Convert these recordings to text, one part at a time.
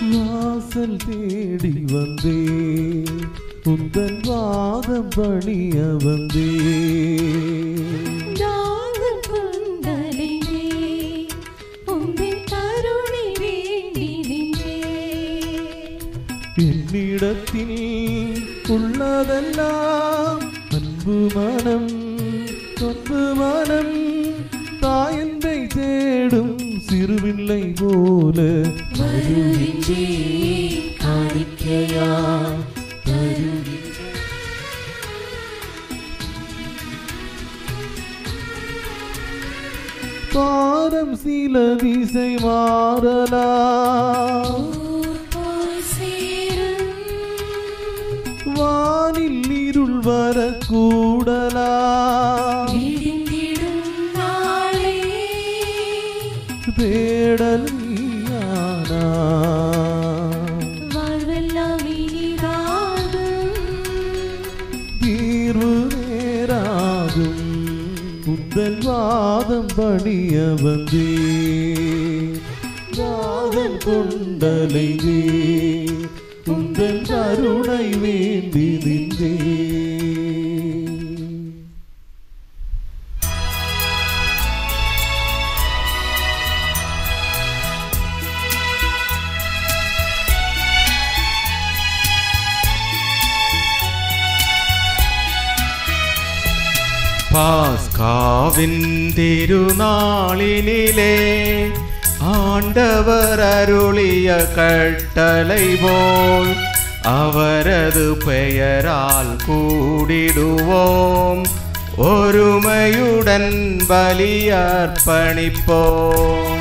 வாசல் தேடி வந்தே உந்தன் வாதம் பணிய வந்தே தாகம் கொண்டலிலே உந்தன் கருணை வேண்டி நின்றேன் என்னிடத்தில் உள்ளதெல்லாம் அன்பு மனம் அன்பு மனம் தாயன்பை தேடும் சிறுவில்லை போல வருகின்றே காணிக்கையா பாரம் சில திசை மாறலாம் ஊர் போய் சேரும் வானில் இருள் வரக்கூடலாம் விடிந்திடும் நாளே தேடல் நீயானா வாழ்வெல்லாம் இனிதாகும் தீர்வு நேராகும் உந்தன் வாதம் பணிய வந்தே வாதம் கொண்டலை உந்தன் கருணை வேண்டி நின்றே பாஸ்காவின் திருநாளினிலே ஆண்டவர் அருளிய கட்டளை போல் அவரது பெயரால் கூடிடுவோம் ஒருமையுடன் பலியர்ப்பணிப்போம்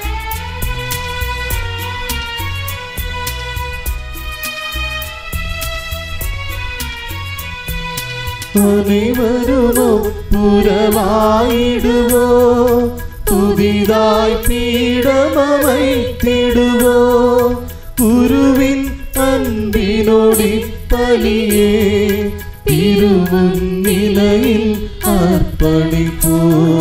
அனைவரும் ஒப்புரவாயிடுவோ புதிதாய் பீடம் அமைத்திடுவோ குருவின் அன்பினோடி பலியே திருமுன்னிலையில் அர்ப்பணிப்போ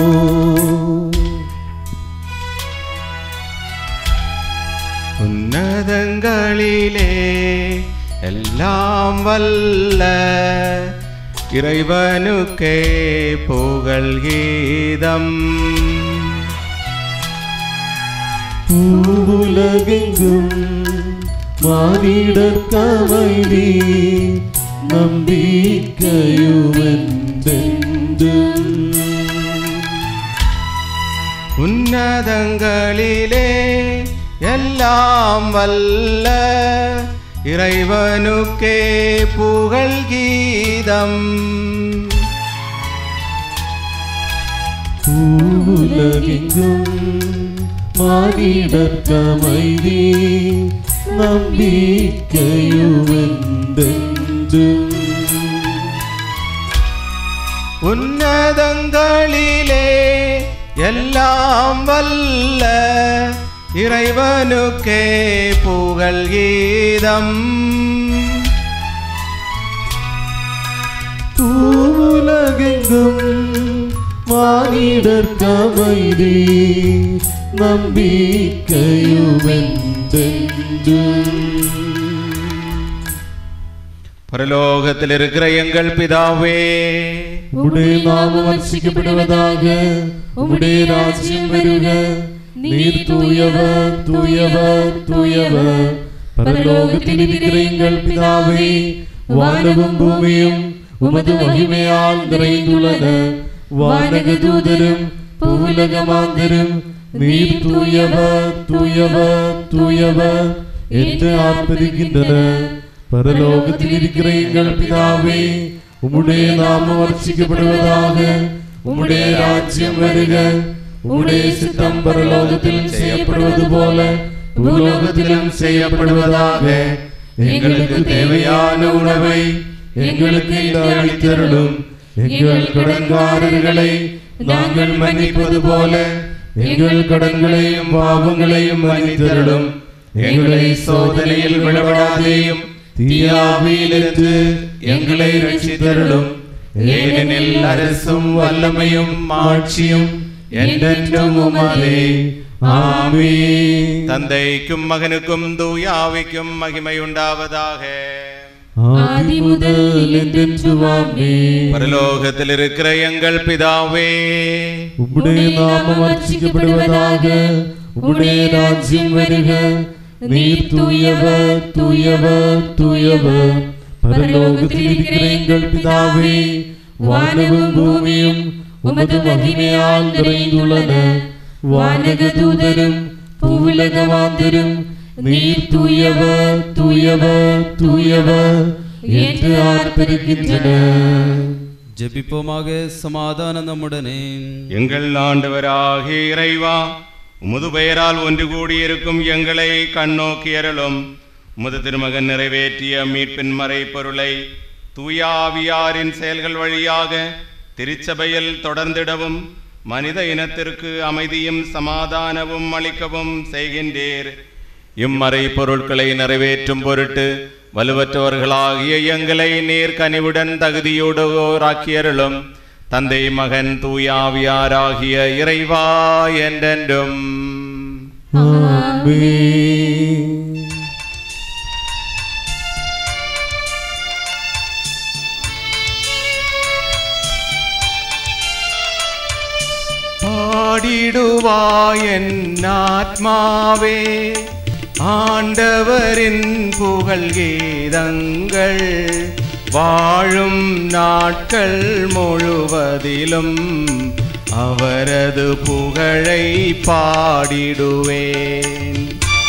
உன்னதங்களிலே எல்லாம் வல்ல இறைவனுக்கே புகழ் கீதம் பூவுலகெங்கும் மானிடற்கமைதி நம்பிக்கையுமென்றென்றும் உன்னதங்களிலே எல்லாம் வல்ல இறைவனுக்கே புகழ் கீதம் பூவுலகெங்கும் மானிடற்கமைதி நம்பிக்கையுமென்றென்றும் உன்னதங்களிலே எல்லாம் வல்ல இறைவனுக்கே புகழ் கீதம் பூவுலகெங்கும் மானிடற்கமைதி நம்பிக்கையுமென்றென்றும் பரலோகத்தில் இருக்கிற எங்கள் பிதாவே உம்முடைய நாமம் வர்ஷிக்கப்படுவதாக உம்முடைய ராஜ்யம் வருக நீர் தூயவர் தூயவர் தூயவர் பரலோகத்தில் இருக்கிற எங்கள் பிதாவே வானமும் பூமியும் உமது மகிமையால் நிறைந்துள்ளன வானக தூதரும் பூவுலக மாந்தரும் நீர் தூயவர் தூயவர் தூயவர் என்று ஆர்ப்பரிக்கின்றனர் பரலோகத்தில் இருக்கிற எங்கள் பிதாவே உம்முடைய நாமம் வர்ஷிக்கப்படுவதாக உம்முடைய ராஜ்யம் வருக உம்முடைய சித்தம் பரலோகத்தில் செய்யப்படுவது போல பூலோகத்திலும் செய்யப்படுவதாக எங்களுக்கு தேவையான உணவை எங்களுக்கு இன்று அளித்தருளும் எங்கள் கடன்காரர்களை நாங்கள் மன்னிப்பது போல எங்கள் கடன்களையும் பாவங்களையும் மன்னித்தருளும் எங்களை சோதனையில் விழவிடாதேயும் தீயாவியிலிருந்து எங்களை ரட்சித்தருளும் ஏனெனில் அரசும் வல்லமையும் ஆட்சியும் என்றென்றும் உமதே ஆமென் தந்தைக்கும் மகனுக்கும் தூயாவிக்கும் மகிமையுண்டாவதாக ஆதி முதல் என்றென்றுவாமே பரலோகத்தில் இருக்கிற எங்கள் பிதாவே உம்முடைய நாமம் அர்ச்சிக்கப்படுவதாக உம்முடைய ராஜ்யம் வருக நீர் தூயவர் தூயவர் தூயவர் பரலோகத்தில் இருக்கிற எங்கள் பிதாவே வானமும் பூமியும் உமது மகிமையால் நிறைந்துள்ளன வானக தூதரும் பூவுலக மாந்தரும் நீர் தூயவர் தூயவர் தூயவர் என்று ஆர்ப்பரிக்கின்றனர் ஜெபிப்போமாக சமாதானம் நம்முடனே எங்கள் ஆண்டவராகிய இறைவா உமது பெயரால் ஒன்று கூடியிருக்கும் எங்களை கண்ணோக்கி அருளும் உமது திருமகன் நிறைவேற்றிய மீட்பின் மறைப்பொருளை தூயாவியாரின் செயல்கள் வழியாக திருச்சபையில் தொடர்ந்திடவும் மனித இனத்திற்கு அமைதியும் சமாதானமும் அளிக்கவும் செய்கின்றீர் இம்மறை பொருட்களை நிறைவேற்றும் பொருட்டு வலுவற்றவர்களாகிய எங்களை நீர் கனிவுடன் தகுதியோடுவோராக்கியருளும் தந்தை மகன் தூயாவியாராகிய இறைவா என்றென்றும் ஆமென் பாடிடுவாயன் ஆத்மாவே ஆண்டவரின் புகழ் கீதங்கள் வாழும் நாட்கள் முழுவதிலும் அவரது புகழை பாடிடுவேன்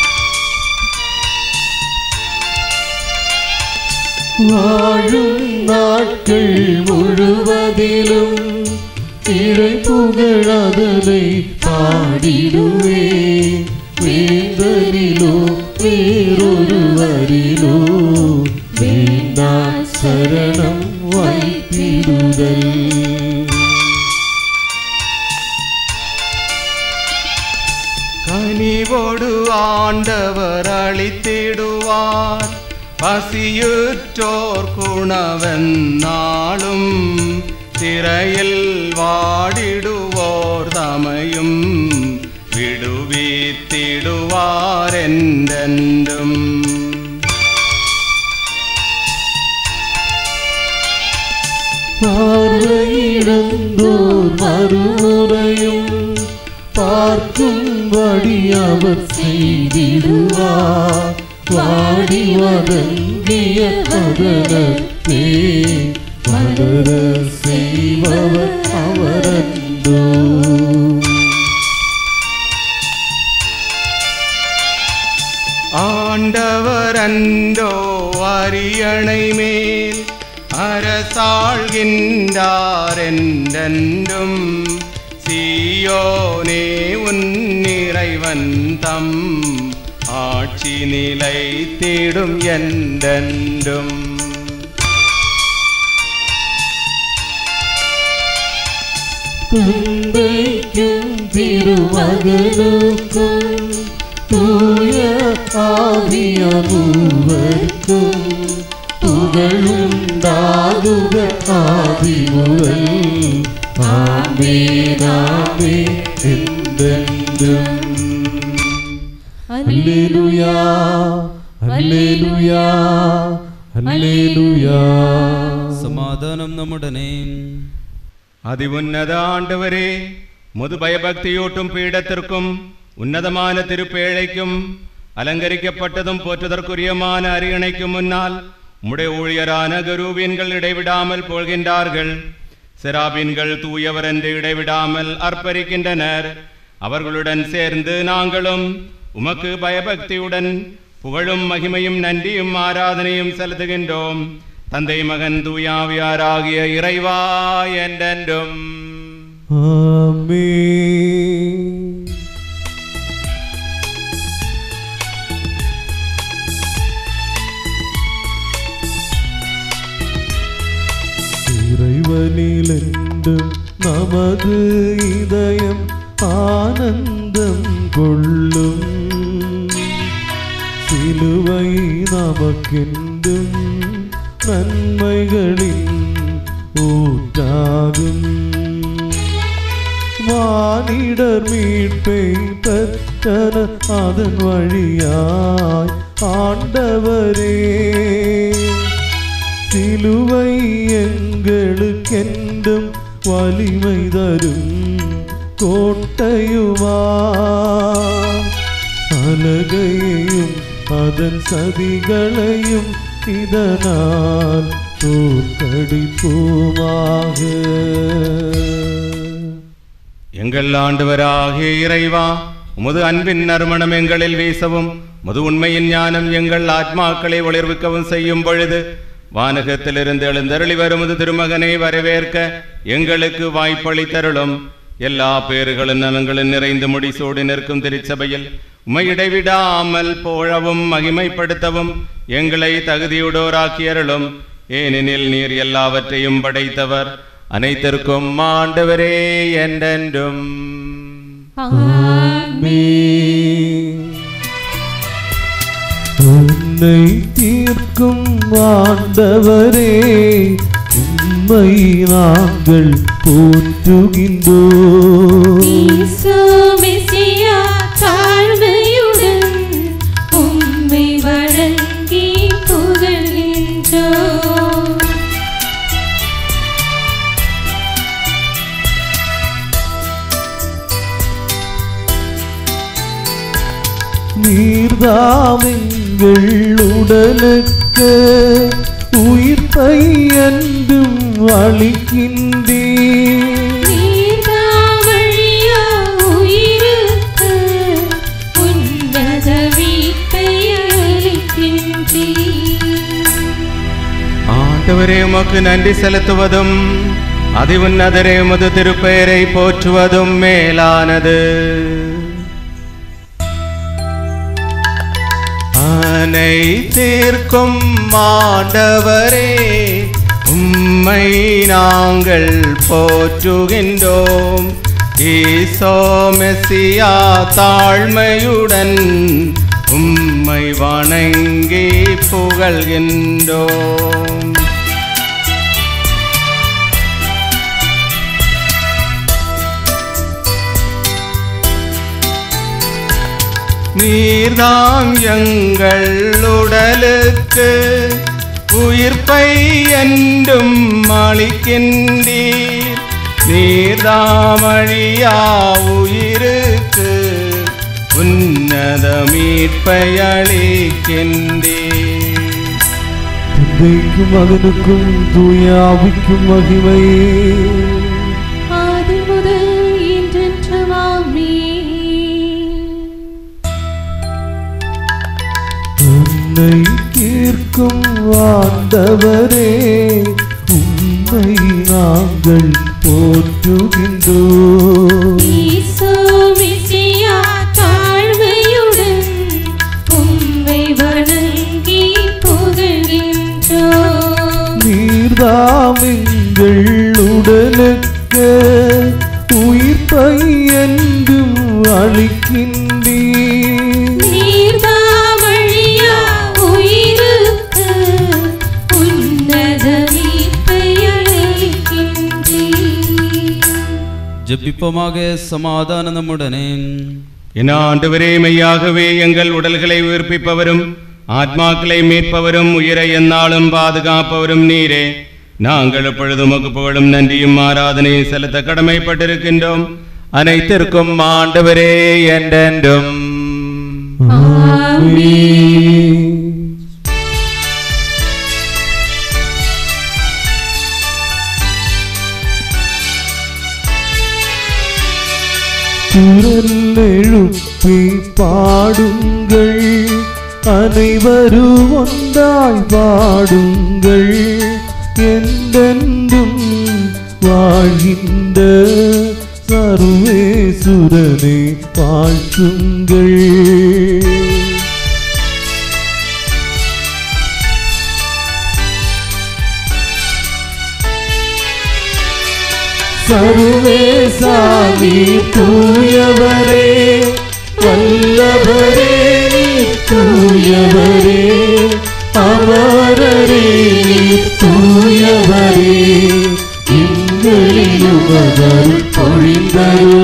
வாழும் நாட்கள் முழுவதிலும் இறை புகழதனை பாடிடுவே வேந்தரிலோ வேறொருவரிலோ வேண்டா சரணம் வைத்திடுதல் கனிவோடு ஆண்டவர் அளித்திடுவார் பசியுற்றோர் குணவென்னாலும் திரையில் வாடிடுவோர் தமையும் விடுவித்திடுவார் என்றென்றும் பார்வையிழந்தோர் மறுமுறையும் பார்க்கும்படி அவர் செய்திடுவார் வாடி வதங்கிய பதனத்தே வளர செய்பவர் அவரந்தோ ஆண்டவர் அந்தோ அரியணை மேல் அரசாள்கின்றார் என்றென்றும் சீயோனே உன் இறைவன் தம் ஆட்சி நிலைத்திடும் என்றென்றும் தந்தைக்கும் திருமகனுக்கும் தூய ஆவியமுவர்க்கும் புகழுண்டாகுக ஆதி முதல் ஆமேனாமே என்றென்றும் அல்லேலூயா அல்லேலூயா அல்லேலூயா சமாதானம் நம்முடனே அதிவுன்னத ஆண்டவரே முது பயபக்தியூட்டும் பீடத்திற்கும் உன்னதமான திருப்பேழைக்கும் அலங்கரிக்கப்பட்டதும் போற்றுதற்குரியமான அரியணைக்கும் முன்னால் உம்முடைய ஊழியரான கரூபீன்கள் இடைவிடாமல் போழ்கின்றார்கள் செராபீன்கள் தூயவர் என்று இடைவிடாமல் அர்ப்பரிக்கின்றனர் அவர்களுடன் சேர்ந்து நாங்களும் உமக்கு பயபக்தியுடன் புகழும் மகிமையும் நன்றியும் ஆராதனையும் செலுத்துகின்றோம் தந்தை மகன் தூயாவியாராகிய இறைவா என்றென்றும் ஆமென் இறைவனிலென்றும் நமது இதயம் ஆனந்தம் கொள்ளும் சிலுவை நமக்கென்றும் நன்மைகளின் ஊற்றாகும் மானிடர் மீட்பை பெற்றன அதன் வழியாய் ஆண்டவரே சிலுவை எங்களுக்கென்றும் வலிமை தரும் கோட்டையுமா அலகையையும் அதன் சதிகளையும் இதனால் தோற்கடிப்போமாக எங்கள் ஆண்டவராகிய இறைவா உமது அன்பின் நறுமணம் எங்களில் வீசவும் முது உண்மையின் ஞானம் எங்கள் ஆத்மாக்களை ஒளிர்விக்கவும் செய்யும் பொழுது வானகத்திலிருந்து எழுந்தருளி வருவது திருமகனை வரவேற்க எங்களுக்கு வாய்ப்பளித்தருளும் எல்லா பேறுகளும் நலங்களும் நிறைந்து முடிசூடி நிற்கும் திருச்சபையில் உமை இடைவிடாமல் போழவும் மகிமைப்படுத்தவும் எங்களை தகுதியுடோராக்கியருளும் ஏனெனில் நீர் எல்லாவற்றையும் படைத்தவர் அனைத்திற்கும் ஆண்டவரே என்றென்றும் உன்னை தீர்க்கும் ஆண்டவரே உண்மை நாங்கள் போற்றுகின்றோம் ஈசோ மெசியா தாழ்மையுடன் உம்மை வணங்கி புகழ்கின்றோம் நீர்தாமெங்கள் உடலுக்கு உயிர்ப்பை என்றும் அளிக்கின்றீர் நீர்தாமழியா உயிருக்கு உன்னத வீட்டை அளிக்கின்றீர் ஆண்டவரே உமக்கு நன்றி செலுத்துவதும் அதிவுன்னதரே உமது திருப்பெயரை போற்றுவதும் மேலானது அனைத்திற்கும் ஆண்டவரே உம்மை நாங்கள் போற்றுகின்றோம் ஈசோ மெசியா தாழ்மையுடன் உம்மை வணங்கி புகழ்கின்றோம் நீர்தாம் எங்கள் உடலுக்கு உயிர்ப்பை என்றும் அளிக்கின்றீர் நீர்தாமழியா உயிருக்கு உன்னத மீட்பை அளிக்கின்றீர் தந்தைக்கும் மகனுக்கும் தூய ஆவிக்கும் மகிமை ஆதி முதல் இன்றென்றுமாமே உன்னை தீர்க்கும் ஆண்டவரே உண்மை நாங்கள் போற்றுகின்றோம் ஈசோ மெசியா தாழ்மையுடன் உம்மை வணங்கி புகழ்கின்றோம் நீர்தாமெங்கள் உடலுக்கு உயிர்ப்பை என்றும் அளிக்கின்றீர் நீர்தாமழியா உயிருக்கு உன்னத மீட்பை அளிக்கின்றீர் ஜெபிப்போமாக சமாதானம் நம்முடனே என் ஆண்டவரே மெய்யாகவே எங்கள் உடல்களை உயிர்ப்பிப்பவரும் ஆத்மாக்களை மீட்பவரும் உயிரை எந்நாளும் பாதுகாப்பவரும் நீரே நாங்கள் எப்பொழுதும் உமக்கு புகழும் நன்றியும் ஆராதனையும் செலுத்த கடமைப்பட்டிருக்கின்றோம் அனைத்திற்கும் ஆண்டவரே என்றென்றும் குரல் எழுப்பி பாடுங்கள் அனைவரும் ஒன்றாய் பாடுங்கள் என்றென்றும் வாழ்கின்ற சர்வேசுரனை வாழ்த்துங்கள் சர்வேசாமி தூயவரே வல்லவரே நீர் தூயவரே அமரரே நீர் தூயவரே எங்களில் உமதருள் பொழிந்தருளும்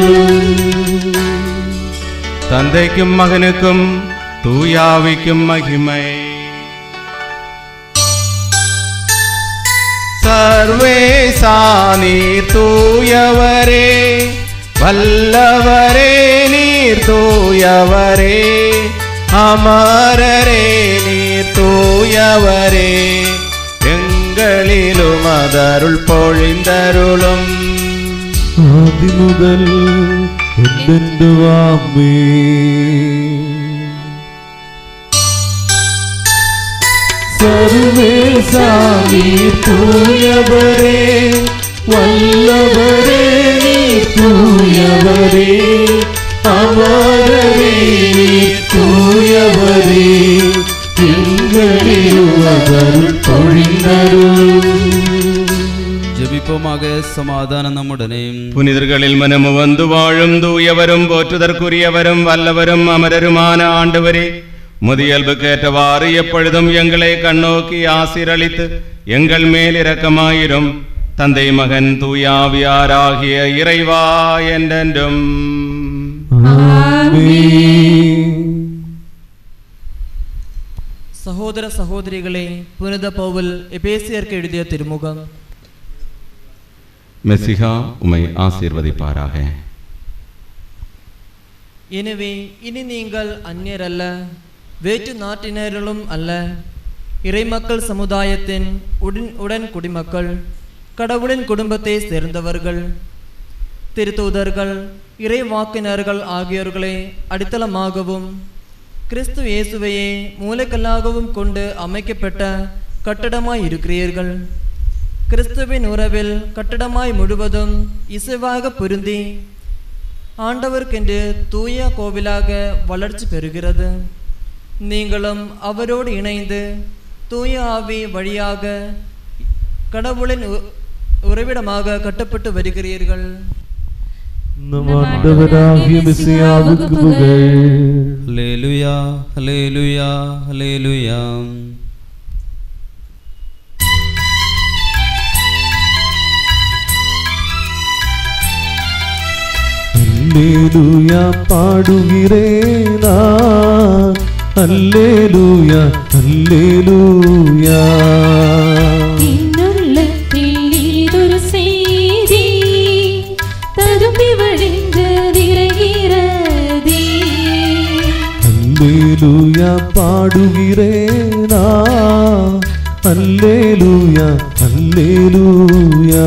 தந்தைக்கும் மகனுக்கும் தூயாவிக்கும் மகிமை சர்வேசா நீர் தூயவரே வல்லவரே நீர் தூயவரே அமரரே நீர் தூயவரே எங்களிலும் அதருள் பொழிந்தருளும் ஆதி முதல் என்றென்றுவாமே சர்வேசாமி தூயவரே வல்லவரே நீ தூயவரே அமரரே நீ தூயவரே எங்களில் பொழிந்தருள் ஜெபிப்போமாக சமாதானம் நம்முடனே புனிதர்களில் மனமு வந்து வாழும் தூயவரும் போற்றுதற்குரியவரும் வல்லவரும் அமரருமான ஆண்டவரே முதியல்புக்கேற்றவாறு எப்பொழுதும் எங்களை கண்ணோக்கி ஆசீரளித்து எங்கள் மேல் இரக்கமாயிரும் தந்தை மகன் தூயாவியாராகிய இறைவா என்றென்றும் സഹോദര സഹോദരികളെ പുനിത പൗവൽ എപേസിയർക്ക് എഴുതിയ തിരുമുഖം மெசிகா உமை ஆசீர்வதிப்பாராக எனவே இனி நீங்கள் அந்நியரல்ல வேற்று நாட்டினர்களும் அல்ல இறைமக்கள் சமுதாயத்தின் உடன் உடன் குடிமக்கள் கடவுளின் குடும்பத்தை சேர்ந்தவர்கள் திருத்தூதர்கள் இறைவாக்கினர்கள் ஆகியோர்களை அடித்தளமாகவும் கிறிஸ்து இயேசுவையே மூலைக்கல்லாகவும் கொண்டு அமைக்கப்பட்ட கட்டடமாய் இருக்கிறீர்கள் கிறிஸ்துவின் உறவில் கட்டடமாய் முழுவதும் இசைவாக பொருந்தி ஆண்டவருக்கென்று தூய கோவிலாக வளர்ச்சி பெறுகிறது நீங்களும் அவரோடு இணைந்து தூய ஆவி வழியாக கடவுளின் உ- உறைவிடமாக கட்டப்பட்டு வருகிறீர்கள் நம் ஆண்டவராகிய மெசியாவுக்கு புகழ் ஹல்லேலூயா ஹல்லேலூயா ஹல்லேலூயா அல்லேலூயா பாடுகிறேனா அல்லேலூயா அல்லேலூயா என்னுள்ளத்தில் இனிதொரு செய்தி ததும்பி வழிந்ததிரைகிறதே அல்லேலூயா பாடுகிறேனா அல்லேலூயா அல்லேலூயா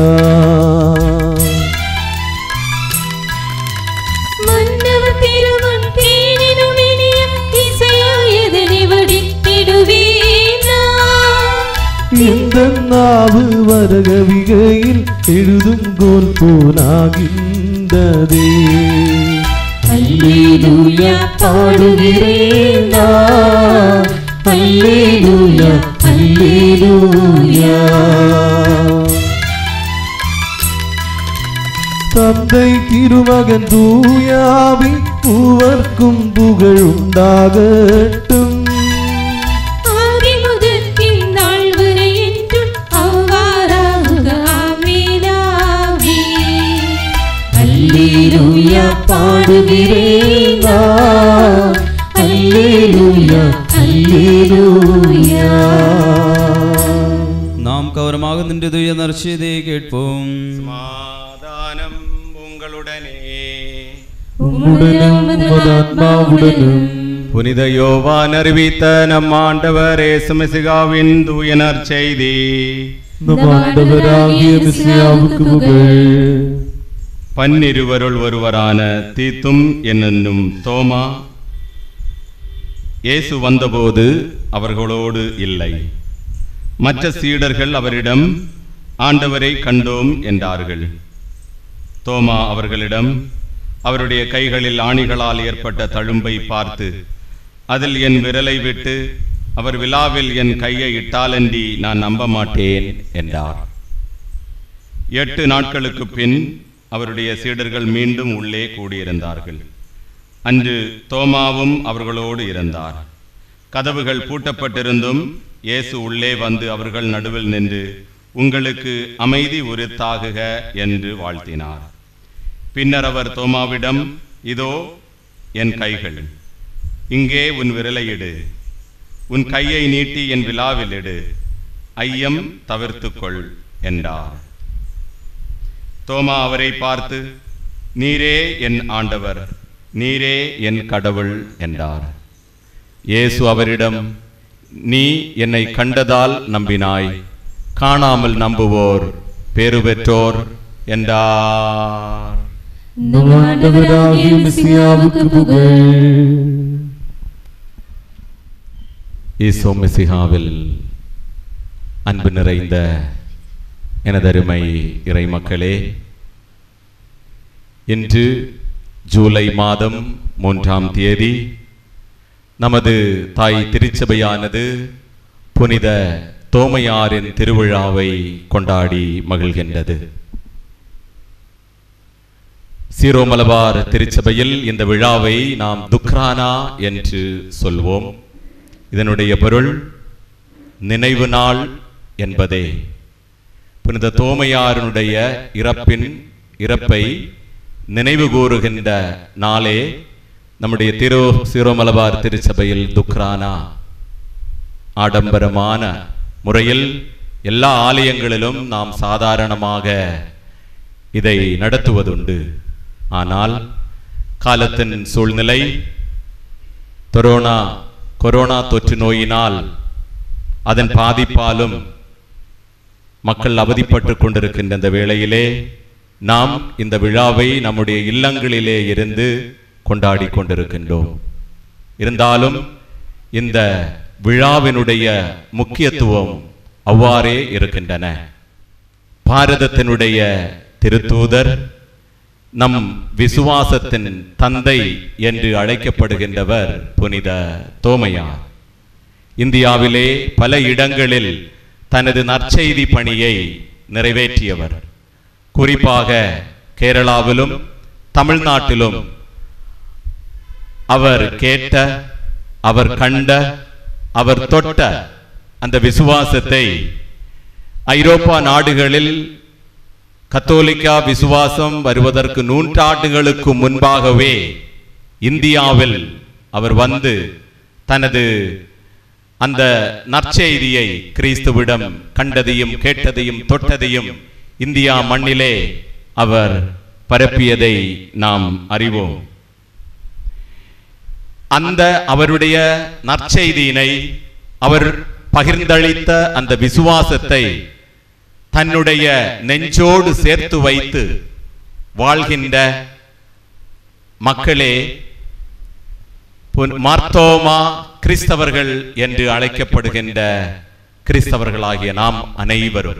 மன்னவன் திருமண் தேனினும் இனிய இசையாயதனை வடித்திடுவேனா இந்த நாவு வரகவிகையில் எழுதும் கோல் போலாகின்றதே அல்லேலூயா பாடுகிறேனா அல்லேலூயா அல்லேலூயா தந்தை திருமகன் தூயாவி மூவர்க்கும் புகழ் உண்டாகட்டும் ஆதி முதற்கின் நாள் வரை என்றும் அவ்வாறாக ஆமீனாவே. அல்லேலூயா பாடுகிறேனா அல்லேலூயா அல்லேலூயா நாம் கவனமாக நின்று தூய நற்செய்தியை கேட்போம் சமாதானம் உங்களுடனே உம்முடனும் உமது ஆத்மாவுடனும் புனித யோவான் அறிவித்த நம் ஆண்டவர் ஏசுமெசிகாவின் தூயனர் செய்தி நம் ஆண்டவராகிய மெசியாவுக்கு புகழ் பன்னிருவருள் ஒருவரான தீத்தும் என்னும் தோமா இயேசு வந்தபோது அவர்களோடு இல்லை மற்ற சீடர்கள் அவரிடம் ஆண்டவரை கண்டோம் என்றார்கள் தோமா அவர்களிடம் அவருடைய கைகளில் ஆணிகளால் ஏற்பட்ட தழும்பை பார்த்து அதில் என் விரலை விட்டு அவர் விழாவில் என் கையை இட்டாலன்றி நான் நம்ப மாட்டேன் என்றார் எட்டு நாட்களுக்கு பின் அவருடைய சீடர்கள் மீண்டும் உள்ளே கூடியிருந்தார்கள் அன்று தோமாவும் அவர்களோடு இருந்தார் கதவுகள் பூட்டப்பட்டிருந்தும் இயேசு உள்ளே வந்து அவர்கள் நடுவில் நின்று உங்களுக்கு அமைதி உரித்தாகுக என்று வாழ்த்தினார் பின்னர் அவர் தோமாவிடம் இதோ என் கைகள் இங்கே உன் விரலையிடு உன் கையை நீட்டி என் விழாவில் இடு ஐயம் தவிர்த்துக்கொள் என்றார் தோமா அவரை பார்த்து நீரே என் ஆண்டவர் நீரே என் கடவுள் என்றார் இயேசு அவரிடம் நீ என்னை கண்டதால் நம்பினாய் காணாமல் நம்புவோர் பேறு பெற்றோர் என்றார் நம் ஆண்டவராகிய மெசியாவுக்கு புகழ் ஈசோ மெசிஹாவில் அன்பு நிறைந்த எனதருமை இறை மக்களே இன்று ஜூலை மாதம் மூன்றாம் தேதி நமது தாய் திருச்சபையானது புனித தோமையாரின் திருவிழாவை கொண்டாடி மகிழ்கின்றது சீரோ மலபார் திருச்சபையில் இந்த விழாவை நாம் துக்ரானா என்று சொல்வோம் இதனுடைய பொருள் நினைவு நாள் என்பதே புனித தோமையாரனுடைய இறப்பின் இறப்பை நினைவு கூறுகின்ற நாளே நம்முடைய திரு சிரோமலபார் திருச்சபையில் துக்ரானா ஆடம்பரமான முறையில் எல்லா ஆலயங்களிலும் நாம் சாதாரணமாக இதை நடத்துவதுண்டு ஆனால் காலத்தின் சூழ்நிலை கொரோனா கொரோனா தொற்று நோயினால் அதன் பாதிப்பாலும் மக்கள் அவதிப்பட்டு கொண்டிருக்கின்ற இந்த வேளையிலே நாம் இந்த விழாவை நம்முடைய இல்லங்களிலே இருந்து கொண்டாடி கொண்டிருக்கின்றோம் இருந்தாலும் இந்த விழாவினுடைய முக்கியத்துவம் அவ்வாறே இருக்கின்றன பாரதத்தினுடைய திருத்தூதர் நம் விசுவாசத்தின் தந்தை என்று அழைக்கப்படுகின்றவர் புனித தோமையார் இந்தியாவிலே பல இடங்களில் தனது நற்செய்தி பணியை நிறைவேற்றியவர் குறிப்பாக கேரளாவிலும் தமிழ்நாட்டிலும் அவர் கேட்ட அவர் கண்ட அவர் தொட்ட அந்த விசுவாசத்தை ஐரோப்பா நாடுகளில் கத்தோலிக்கா விசுவாசம் வருவதற்கு நூற்றாண்டுகளுக்கு முன்பாகவே இந்தியாவில் அவர் வந்து தனது அந்த நற்செய்தியை கிறிஸ்துவிடம் கண்டதையும் கேட்டதையும் தொட்டதையும் இந்தியா மண்ணிலே அவர் பரப்பியதை நாம் அறிவோம் அந்த அவருடைய நற்செய்தியினை அவர் பகிர்ந்தளித்த அந்த விசுவாசத்தை தன்னுடைய நெஞ்சோடு சேர்த்து வைத்து வாழ்கின்ற மக்களே புன்- மார்த்தோமா கிறிஸ்தவர்கள் என்று அழைக்கப்படுகின்ற கிறிஸ்தவர்களாகிய நாம் அனைவரும்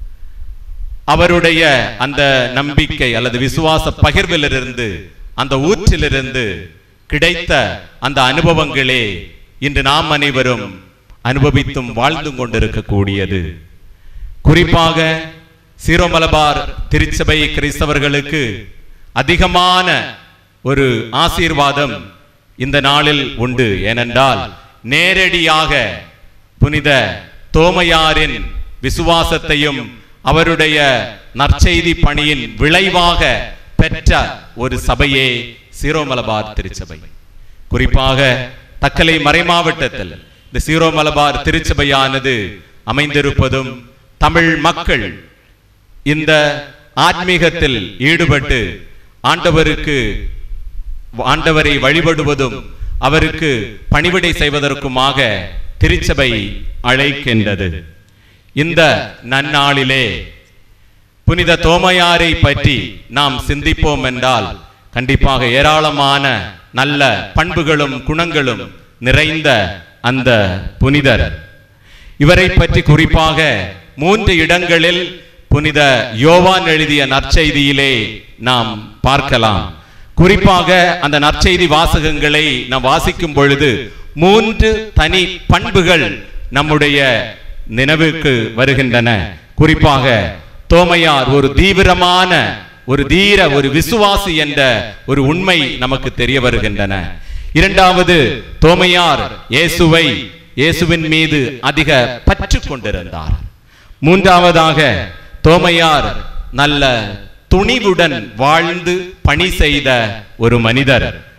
அவருடைய அந்த நம்பிக்கை அல்லது விசுவாச பகிர்விலிருந்து அந்த ஊற்றிலிருந்து கிடைத்த அந்த அனுபவங்களே இன்று நாம் அனைவரும் அனுபவித்தும் வாழ்ந்தும் கொண்டிருக்கக்கூடியது குறிப்பாக சீரோமலபார் திருச்சபை கிறிஸ்தவர்களுக்கு அதிகமான ஒரு ஆசீர்வாதம் இந்த நாளில் உண்டு ஏனென்றால் நேரடியாக புனித தோமையாரின் விசுவாசத்தையும் அவருடைய நற்செய்தி பணியின் விளைவாக பெற்ற ஒரு சபையே சீரோமலபார் திருச்சபை குறிப்பாக தக்கலை மறைமாவட்டத்தில் இந்த சீரோமலபார் திருச்சபையானது அமைந்திருப்பதும் தமிழ் மக்கள் இந்த ஆத்மீகத்தில் ஈடுபட்டு ஆண்டவருக்கு ஆண்டவரை வழிபடுவதும் அவருக்கு பணிவிடை செய்வதற்குமாக திருச்சபை அழைக்கின்றது இந்த நன்னாளிலே புனித தோமையாரை பற்றி நாம் சிந்திப்போம் என்றால் கண்டிப்பாக ஏராளமான நல்ல பண்புகளும் குணங்களும் நிறைந்த அந்த புனிதர் இவரை பற்றி குறிப்பாக மூன்று இடங்களில் புனித யோவான் எழுதிய நற்செய்தியிலே நாம் பார்க்கலாம் குறிப்பாக அந்த நற்செய்தி வாசகங்களை நாம் வாசிக்கும் பொழுது மூன்று தனி பண்புகள் நம்முடைய நினைவுக்கு வருகின்றன குறிப்பாக தோமையார் ஒரு தீவிரமான ஒரு தீர ஒரு விசுவாசி என்ற ஒரு உண்மை நமக்கு தெரிய வருகின்றன இரண்டாவது தோமையார் இயேசுவை இயேசுவின் மீது அதிக பற்று கொண்டிருந்தார் மூன்றாவதாக தோமையார் நல்ல துணிவுடன் வாழ்ந்து பணி செய்த ஒரு மனிதர்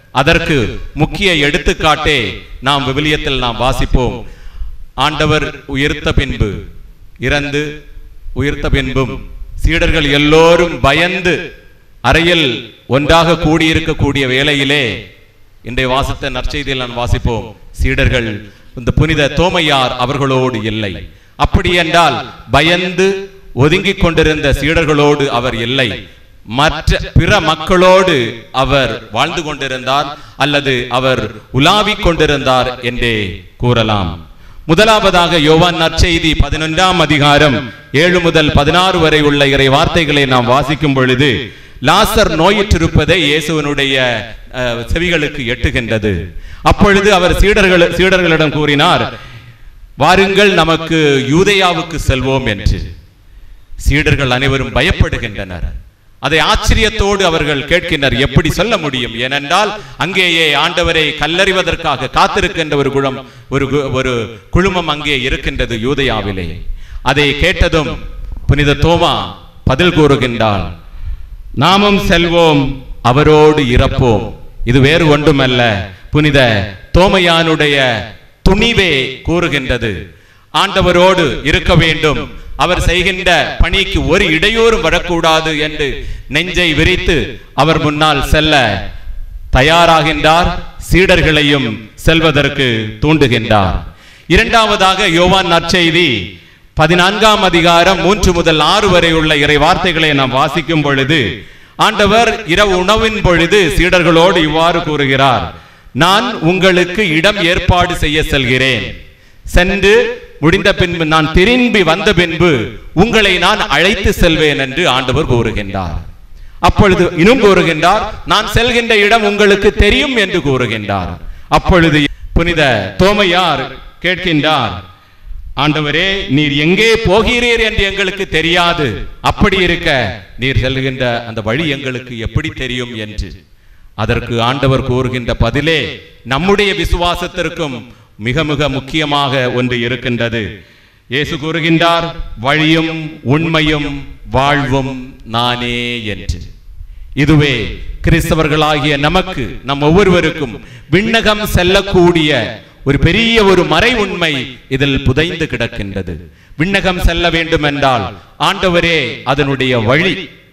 அதற்கு முக்கிய எடுத்துக்காட்டே நாம் விவிலியத்தில் நாம் வாசிப்போம் ஆண்டவர் உயிர்த்த பின்பு இறந்து உயிர்த்த பின்பும் சீடர்கள் எல்லோரும் பயந்து அறையில் ஒன்றாக கூடியிருக்கக்கூடிய வேளையிலே இன்றைய வாசித்த நற்செய்தியில் நான் வாசிப்போம் சீடர்கள் இந்த புனித தோமையார் அவர்களோடு இல்லை அப்படி என்றால் பயந்து ஒதுங்கிக் கொண்டிருந்த சீடர்களோடு அவர் இல்லை மற்ற பிற மக்களோடு அவர் வாழ்ந்து கொண்டிருந்தார் அல்லது அவர் உலாவிக் கொண்டிருந்தார் என்றே கூறலாம் முதலாவதாக யோவான் நற்செய்தி பதினொன்றாம் அதிகாரம் ஏழு முதல் பதினாறு வரை உள்ள இறை வார்த்தைகளை நாம் வாசிக்கும் பொழுது லாசர் நோயிற்றிருப்பதை இயேசுவனுடைய அஹ், செவிகளுக்கு எட்டுகின்றது அப்பொழுது அவர் சீடர்கள் சீடர்களிடம் கூறினார் வாருங்கள் நமக்கு யூதேயாவுக்கு செல்வோம் என்று சீடர்கள் அனைவரும் பயப்படுகின்றனர் அதை ஆச்சரியத்தோடு அவர்கள் கேட்கின்றனர் எப்படி சொல்ல முடியும் ஏனென்றால் அங்கேயே ஆண்டவரை கல்லறிவதற்காக காத்திருக்கின்ற ஒரு குழம் ஒரு கு- ஒரு குழுமம் அங்கே இருக்கின்றது யூதயாவிலே அதை கேட்டதும் புனித தோமா பதில் கூறுகின்றாள் நாமும் செல்வோம் அவரோடு இறப்போம் இது வேறு ஒன்றுமல்ல புனித தோமையானுடைய துணிவே கூறுகின்றது ஆண்டவரோடு இருக்க வேண்டும் அவர் செய்கின்ற பணிக்கு ஒரு இடையூறும் வரக்கூடாது என்று நெஞ்சை விரித்து அவர் முன்னால் செல்ல தயாராகின்றார் சீடர்களையும் செல்வதற்கு தூண்டுகின்றார் இரண்டாவதாக யோவான் நற்செய்தி பதினான்காம் அதிகாரம் மூன்று முதல் ஆறு வரை உள்ள இறை வார்த்தைகளை நாம் வாசிக்கும் பொழுது ஆண்டவர் இரவு உணவின் பொழுது சீடர்களோடு இவ்வாறு கூறுகிறார் நான் உங்களுக்கு இடம் ஏற்பாடு செய்ய செல்கிறேன் சென்று முடிந்த பின்பு நான் திரும்பி வந்த பின்பு உங்களை நான் அழைத்து செல்வேன் என்று ஆண்டவர் கூறுகின்றார் அப்பொழுது இன்னும் கூறுகின்றார் நான் செல்கின்ற இடம் உங்களுக்கு தெரியும் என்று கூறுகின்றார் அப்பொழுது புனித தோமையார் கேட்கின்றார் ஆண்டவரே நீர் எங்கே போகிறீர் என்று எங்களுக்கு தெரியாது அப்படி இருக்க நீர் செல்கின்ற அந்த வழி எங்களுக்கு எப்படி தெரியும் என்று அதற்கு ஆண்டவர் கூறுகின்ற பதிலே நம்முடைய விசுவாசத்திற்கும் மிக மிக முக்கியமாக ஒன்று இருக்கின்றது இயேசு கூறுகின்றார் வழியும் உண்மையும் வாழ்வும் நானே என்று இதுவே கிறிஸ்தவர்களாகிய நமக்கு நம் ஒவ்வொருவருக்கும் விண்ணகம் செல்லக்கூடிய ஒரு பெரிய ஒரு மறை உண்மை இதில் புதைந்து கிடக்கின்றது விண்ணகம் செல்ல வேண்டும் என்றால் ஆண்டவரே அதனுடைய வழி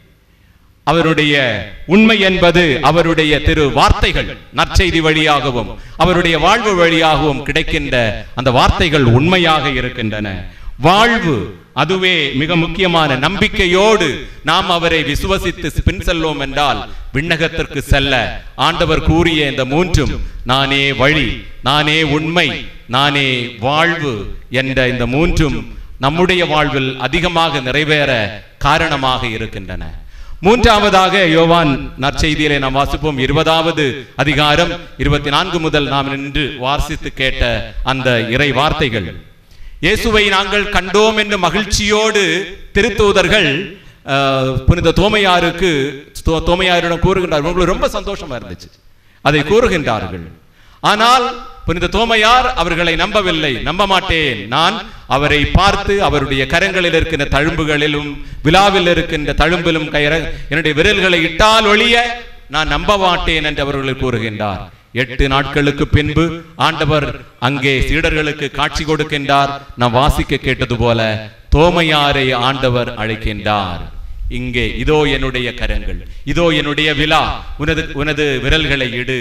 அவருடைய உண்மை என்பது அவருடைய திரு வார்த்தைகள் நற்செய்தி வழியாகவும் அவருடைய வாழ்வு வழியாகவும் கிடைக்கின்ற அந்த வார்த்தைகள் உண்மையாக இருக்கின்றன வாழ்வு அதுவே மிக முக்கியமான நம்பிக்கையோடு நாம் அவரை விசுவசித்து பின் செல்வோம் என்றால் விண்ணகத்திற்கு செல்ல ஆண்டவர் கூறிய இந்த மூன்றும் நானே வழி நானே உண்மை நானே வாழ்வு என்ற இந்த மூன்றும் நம்முடைய வாழ்வில் அதிகமாக நிறைவேற காரணமாக இருக்கின்றன மூன்றாவதாக யோவான் நற்செய்தியிலே நாம் வாசிப்போம் இருபதாவது அதிகாரம் இருபத்தி நான்கு முதல் நாம் நின்று வாசித்து கேட்ட அந்த இறை வார்த்தைகள் இயேசுவை நாங்கள் கண்டோம் என்று மகிழ்ச்சியோடு திருத்தூதர்கள் அஹ், புனித தோமையாருக்கு தோ- தோமையாரிடம் கூறுகின்றார்கள் உங்களுக்கு ரொம்ப சந்தோஷமா இருந்துச்சு அதை கூறுகின்றார்கள் ஆனால் புனித தோமையார் அவர்களை நம்பவில்லை நம்ப மாட்டேன் நான் அவரை பார்த்து அவருடைய கரங்களில் இருக்கின்ற தழும்புகளிலும் விழாவில் இருக்கின்ற தழும்பிலும் கயிற என்னுடைய விரல்களை இட்டால் ஒழிய நான் நம்ப மாட்டேன் என்று அவர்கள் கூறுகின்றார் எட்டு நாட்களுக்கு பின்பு ஆண்டவர் அங்கே சீடர்களுக்கு காட்சி கொடுக்கின்றார் நாம் வாசிக்க கேட்டது போல தோமையாரை ஆண்டவர் அழைக்கின்றார் இங்கே இதோ என்னுடைய கரங்கள் இதோ என்னுடைய விழா உனது உனது விரல்களை இடு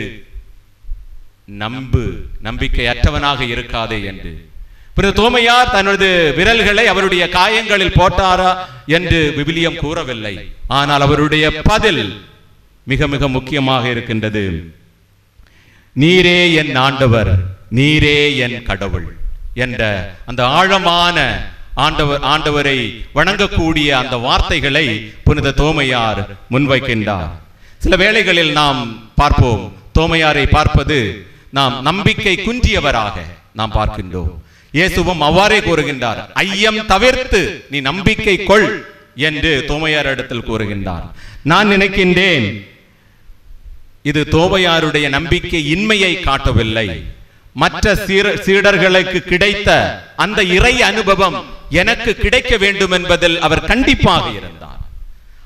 நம்பு நம்பிக்கை அற்றவனாக இருக்காதே என்று பிறகு தோமையார் தனது விரல்களை அவருடைய காயங்களில் போட்டாரா என்று விவிலியம் கூறவில்லை ஆனால் அவருடைய பதில் மிக மிக முக்கியமாக இருக்கின்றது நீரே என் ஆண்டவர் நீரே என் கடவுள் என்ற அந்த ஆழமான ஆண்டவர் ஆண்டவரை வணங்கக்கூடிய அந்த வார்த்தைகளை புனித தோமையார் முன்வைக்கின்றார் சில வேளைகளில் நாம் பார்ப்போம் தோமையாரை பார்ப்பது நாம் நம்பிக்கை குன்றியவராக நாம் பார்க்கின்றோம் இயேசுவும் அவ்வாறே கூறுகின்றார் ஐயம் தவிர்த்து நீ நம்பிக்கை கொள் என்று தோமையார் இடத்தில் கூறுகின்றார் நான் நினைக்கின்றேன் இது தோவையாருடைய நம்பிக்கை இன்மையை காட்டவில்லை மற்ற சீர- சீடர்களுக்கு கிடைத்த அந்த இறை அனுபவம் எனக்கு கிடைக்க வேண்டும் என்பதில் அவர் கண்டிப்பாக இருந்தார்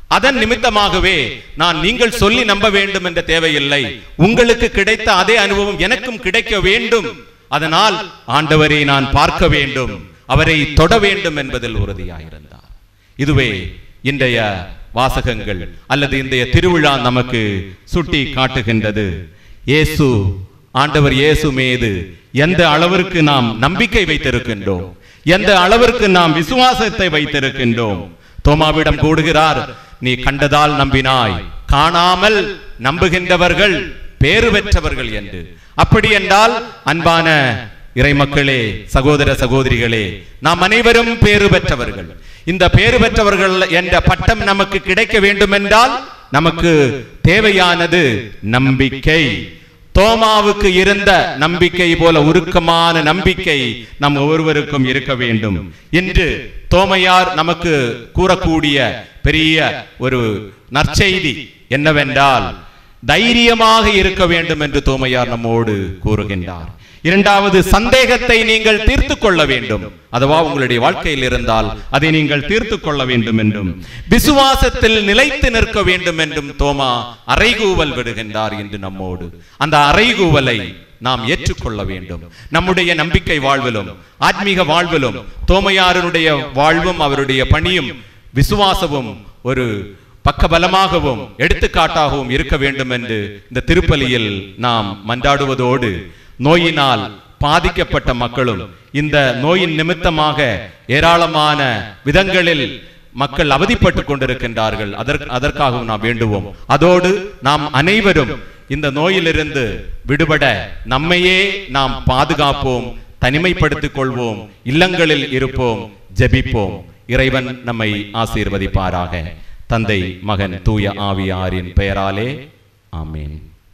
அதன் நிமித்தமாகவே நான் நீங்கள் சொல்லி நம்ப வேண்டும் என்ற தேவையில்லை உங்களுக்கு கிடைத்த அதே அனுபவம் எனக்கும் கிடைக்க வேண்டும் அதனால் ஆண்டவரை நான் பார்க்க வேண்டும் அவரை தொட வேண்டும் என்பதில் உறுதியாயிருந்தார் இதுவே இன்றைய வாசகங்கள் அல்லது இன்றைய திருவிழா நமக்கு சுட்டி காட்டுகின்றது இயேசு ஆண்டவர் இயேசு மீது எந்த அளவிற்கு நாம் நம்பிக்கை வைத்திருக்கின்றோம் எந்த அளவிற்கு நாம் விசுவாசத்தை வைத்திருக்கின்றோம் தோமாவிடம் கூடுகிறார் நீ கண்டதால் நம்பினாய் காணாமல் நம்புகின்றவர்கள் பேறு பெற்றவர்கள் என்று அப்படி என்றால் அன்பான இறைமக்களே சகோதர சகோதரிகளே நாம் அனைவரும் பேறு பெற்றவர்கள் இந்த பேறு பெற்றவர்கள் என்ற பட்டம் நமக்கு கிடைக்க வேண்டும் என்றால் நமக்கு தேவையானது நம்பிக்கை தோமாவுக்கு இருந்த நம்பிக்கை போல உருக்கமான நம்பிக்கை நம் ஒவ்வொருவருக்கும் இருக்க வேண்டும் என்று தோமையார் நமக்கு கூறக்கூடிய பெரிய ஒரு நற்செய்தி என்னவென்றால் தைரியமாக இருக்க வேண்டும் என்று தோமையார் நம்மோடு கூறுகின்றார் இரண்டாவது சந்தேகத்தை நீங்கள் தீர்த்து கொள்ள வேண்டும் அதுவா உங்களுடைய வாழ்க்கையில் இருந்தால் அதை நீங்கள் தீர்த்து கொள்ள வேண்டும் என்றும் விசுவாசத்தில் நிலைத்து நிற்க வேண்டும் என்றும் தோமா அறைகூவல் விடுகின்றார் என்று நம்மோடு அந்த அறைகூவலை நாம் ஏற்றுக்கொள்ள வேண்டும் நம்முடைய நம்பிக்கை வாழ்விலும் ஆத்மீக வாழ்விலும் தோமையாரனுடைய வாழ்வும் அவருடைய பணியும் விசுவாசமும் ஒரு பக்கபலமாகவும் எடுத்துக்காட்டாகவும் இருக்க வேண்டும் என்று இந்த திருப்பலியில் நாம் மன்றாடுவதோடு நோயினால் பாதிக்கப்பட்ட மக்களும் இந்த நோயின் நிமித்தமாக ஏராளமான விதங்களில் மக்கள் அவதிப்பட்டுக் கொண்டிருக்கின்றார்கள் அதற்கு அதற்காகவும் நாம் வேண்டுவோம் அதோடு நாம் அனைவரும் இந்த நோயிலிருந்து விடுபட நம்மையே நாம் பாதுகாப்போம் தனிமைப்படுத்திக் கொள்வோம் இல்லங்களில் இருப்போம் ஜெபிப்போம் இறைவன் நம்மை ஆசீர்வதிப்பாராக தந்தை மகன் தூய ஆவியாரின் பெயராலே ஆமீன்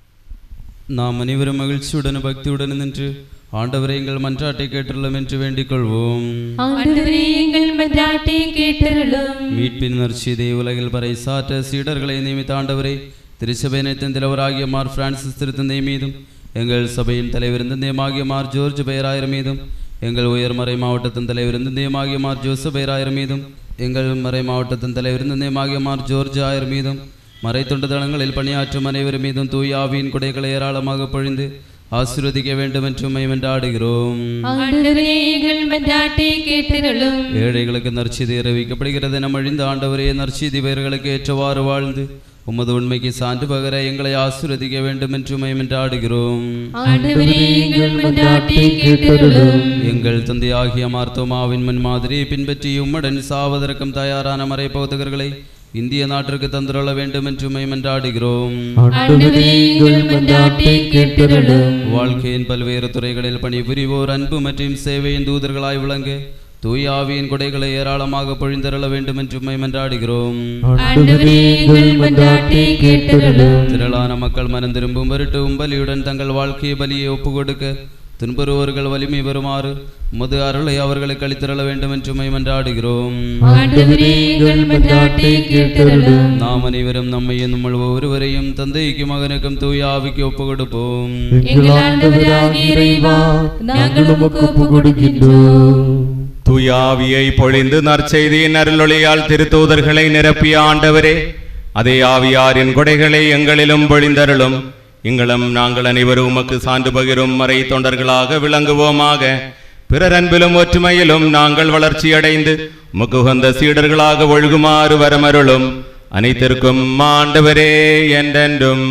நாம் அனைவரும் மகிழ்ச்சியுடன் பக்தியுடன் நின்று ஆண்டவரை எங்கள் மன்றாட்டை கேட்டுள்ளோம் என்று வேண்டிக் கொள்வோம் ஆண்டவரே எங்கள் மன்றாட்டை கேட்டருளும் மீட்பின் நற்செய்தியை உலகில் பறை சாற்ற சீடர்களை நியமித்த ஆண்டவரை திருச்சபையினத்தின் தலைவராகிய மார் பிரான்சிஸ் திருத்தந்தை மீதும் எங்கள் சபையின் தலைவர் தந்தையமாகிய மார் ஜோர்ஜ் பெயராயர் மீதும் எங்கள் உயர்மறை மாவட்டத்தின் தலைவர் தந்தையமாகிய மார் ஜோசப் பெயராயர் மீதும் எங்கள் மறை மாவட்டத்தின் தலைவர் தந்தையமாகிய மார் ஜோர்ஜ் ஆயர் மீதும் மறை தொண்டு தளங்களில் பணியாற்றும் அனைவர் மீதும் தூய ஆவியின் கொடைகளை ஏராளமாக பொழிந்து ஆசீர்வதிக்க வேண்டும் என்று மைமன்றாடுகிறோம் ஆண்டவரே எங்கள் மன்றாட்டை கேட்டருளும் ஏழைகளுக்கு நற்செய்தி அறிவிக்கப்படுகிறது நம் அழிந்த ஆண்டவரே நற்செய்தி பெயர்களுக்கு ஏற்றவாறு வாழ்ந்து உமது உண்மைக்கு சான்று பகர எங்களை ஆசீர்வதிக்க வேண்டும் என்று மைமன்றாடுகிறோம் ஆண்டவரே எங்கள் மன்றாட்டை கேட்டருளும் எங்கள் தந்தையாகிய மார்த்தோமாவின் முன் மாதிரியை பின்பற்றி உம்முடன் சாவதற்கும் தயாரான மறை போதகர்களை இந்திய நாட்டிற்கு தந்துள்ள வேண்டும் என்று மைமன்றாடுகிறோம் ஆண்டவரே எங்கள் மன்றாட்டை கேட்டருளும் வாழ்க்கையின் பல்வேறு துறைகளில் பணிபுரிவோர் அன்பு மற்றும் சேவையின் தூதர்களாய் விளங்க தூய ஆவியின் கொடைகளை ஏராளமாக பொழிந்தருள வேண்டும் என்று மைமன்றாடுகிறோம் ஆண்டவரே எங்கள் மன்றாட்டை கேட்டருளும் திரளான மக்கள் மனம் திரும்பும் வருட்டும் பலியுடன் தங்கள் வாழ்க்கையை பலியை ஒப்புக் கொடுக்க துன்புறுவோர்கள் வலிமை பெறுமாறு உமது அருளை அவர்களுக்கு அளித்திரள வேண்டும் என்று மைமன்றாடுகிறோம் ஆண்டவரே எங்கள் மன்றாட்டை கேட்டருளும் நாம் அனைவரும் நம்மையும் நம்மள் ஒவ்வொருவரையும் தந்தைக்கும் மகனுக்கும் தூய ஆவிக்கு ஒப்புக் கொடுப்போம் எங்கள் ஆண்டவராகிய இறைவா நாங்கள் உமக்கு ஒப்பு கொடுக்கின்றோம் தூயாவியை பொழிந்து நற்செய்தியின் அருளொளியால் திருத்தூதர்களை நிரப்பிய ஆண்டவரே அதே ஆவியாரின் கொடைகளை எங்களிலும் பொழிந்தருளும் எங்களும் நாங்கள் அனைவரும் உமக்கு சான்று பகிரும் மறை தொண்டர்களாக விளங்குவோமாக பிறர் அன்பிலும் ஒற்றுமையிலும் நாங்கள் வளர்ச்சியடைந்து உமக்கு உகந்த சீடர்களாக ஒழுகுமாறு வரமருளும் அனைத்திற்கும் ஆண்டவரே என்றென்றும்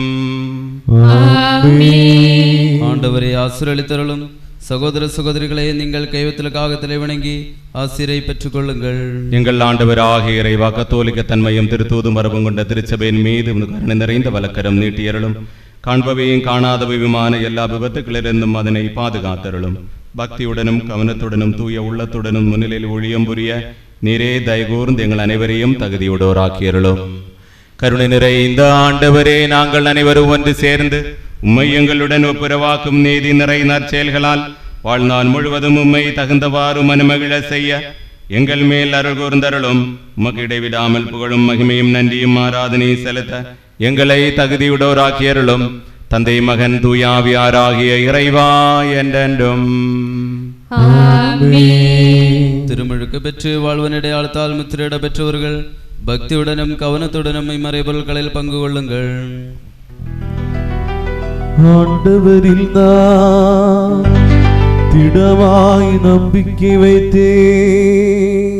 ஆண்டவரை ஆசீர்வளித்தருளும் சகோதர சகோதரிகளே நீங்கள் கைவத்திலுக்காக தலை வணங்கி ஆசிரை பெற்றுக் கொள்ளுங்கள் எங்கள் ஆண்டவராகிய இறைவா கத்தோலிக்க தன்மையும் திருத்தூது மரபும் கொண்ட திருச்சபையின் மீது உமது கருணை நிறைந்த வழக்கரம் நீட்டியருளும் காண்பவையும் காணாதவையுமான எல்லா விபத்துக்களிலிருந்தும் அதனை பாதுகாத்தருளும் பக்தியுடனும் கவனத்துடனும் தூய உள்ளத்துடனும் முன்னிலையில் ஒழியம் புரிய நீரே தயகூர்ந்து எங்கள் அனைவரையும் தகுதியோடோராக்கியருளும் கருணை நிறைந்த ஆண்டவரே நாங்கள் அனைவரும் ஒன்று சேர்ந்து உம்மை எங்களுடன் ஒப்புரவாக்கும் நீதி நிறை நற்செயல்களால் வாழ்நாள் முழுவதும் உம்மை தகுந்தவாறு மனுமகிழ செய்ய எங்கள் மேல் அருள் கூர்ந்தருளும் உமக்கு இடைவிடாமல் புகழும் மகிமையும் நன்றியும் ஆராதனை செலுத்த எங்களை தகுதியுடோராக்கியருளும் தந்தை மகன் தூயாவியாராகிய இறைவா என்றென்றும் ஆமென் திருமுழுக்கு பெற்று வாழ்வனடையாளத்தால் முத்திரையிட பெற்றவர்கள் பக்தியுடனும் கவனத்துடனும் இம்மறைபொருட்களில் பங்கு கொள்ளுங்கள் ஆண்டவரில் நான் திடமாய் நம்பிக்கை வைத்தேன்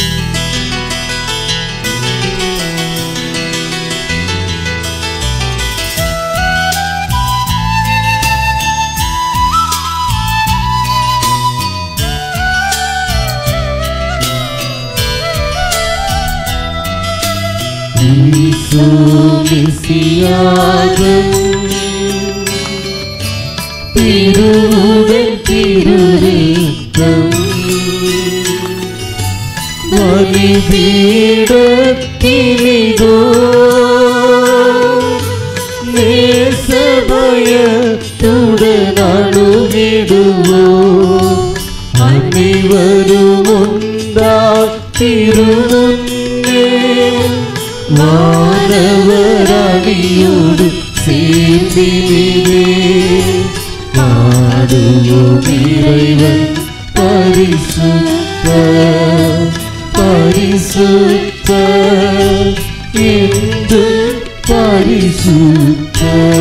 திருவுடன் திருரேற்றம் பலிபீடத்தினிதோ நேசபயத்துடன் அணுகிடுவோ அனைவரும் ஒன்றா திருமுன்னே மாணவரணியோடு சேர்ந்திலே பாடுவோம் இறைவன் பரிசுத்த பரிசுத்த என்று பரிசுத்த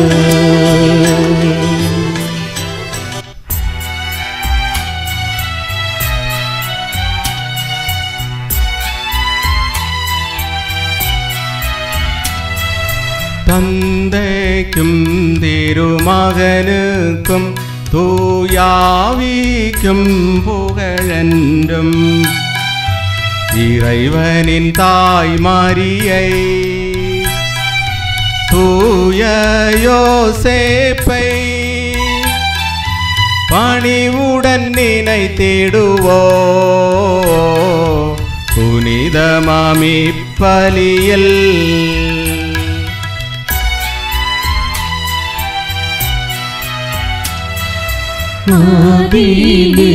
தந்தைக்கும் திருமகனுக்கும் தூயாவிக்கும் புகழென்றும் இறைவனின் தாய் மரியை தூய யோசேப்பை பணிவுடன் நினைத்திடுவோ புனிதமாமி பலியில் ஆதியிலே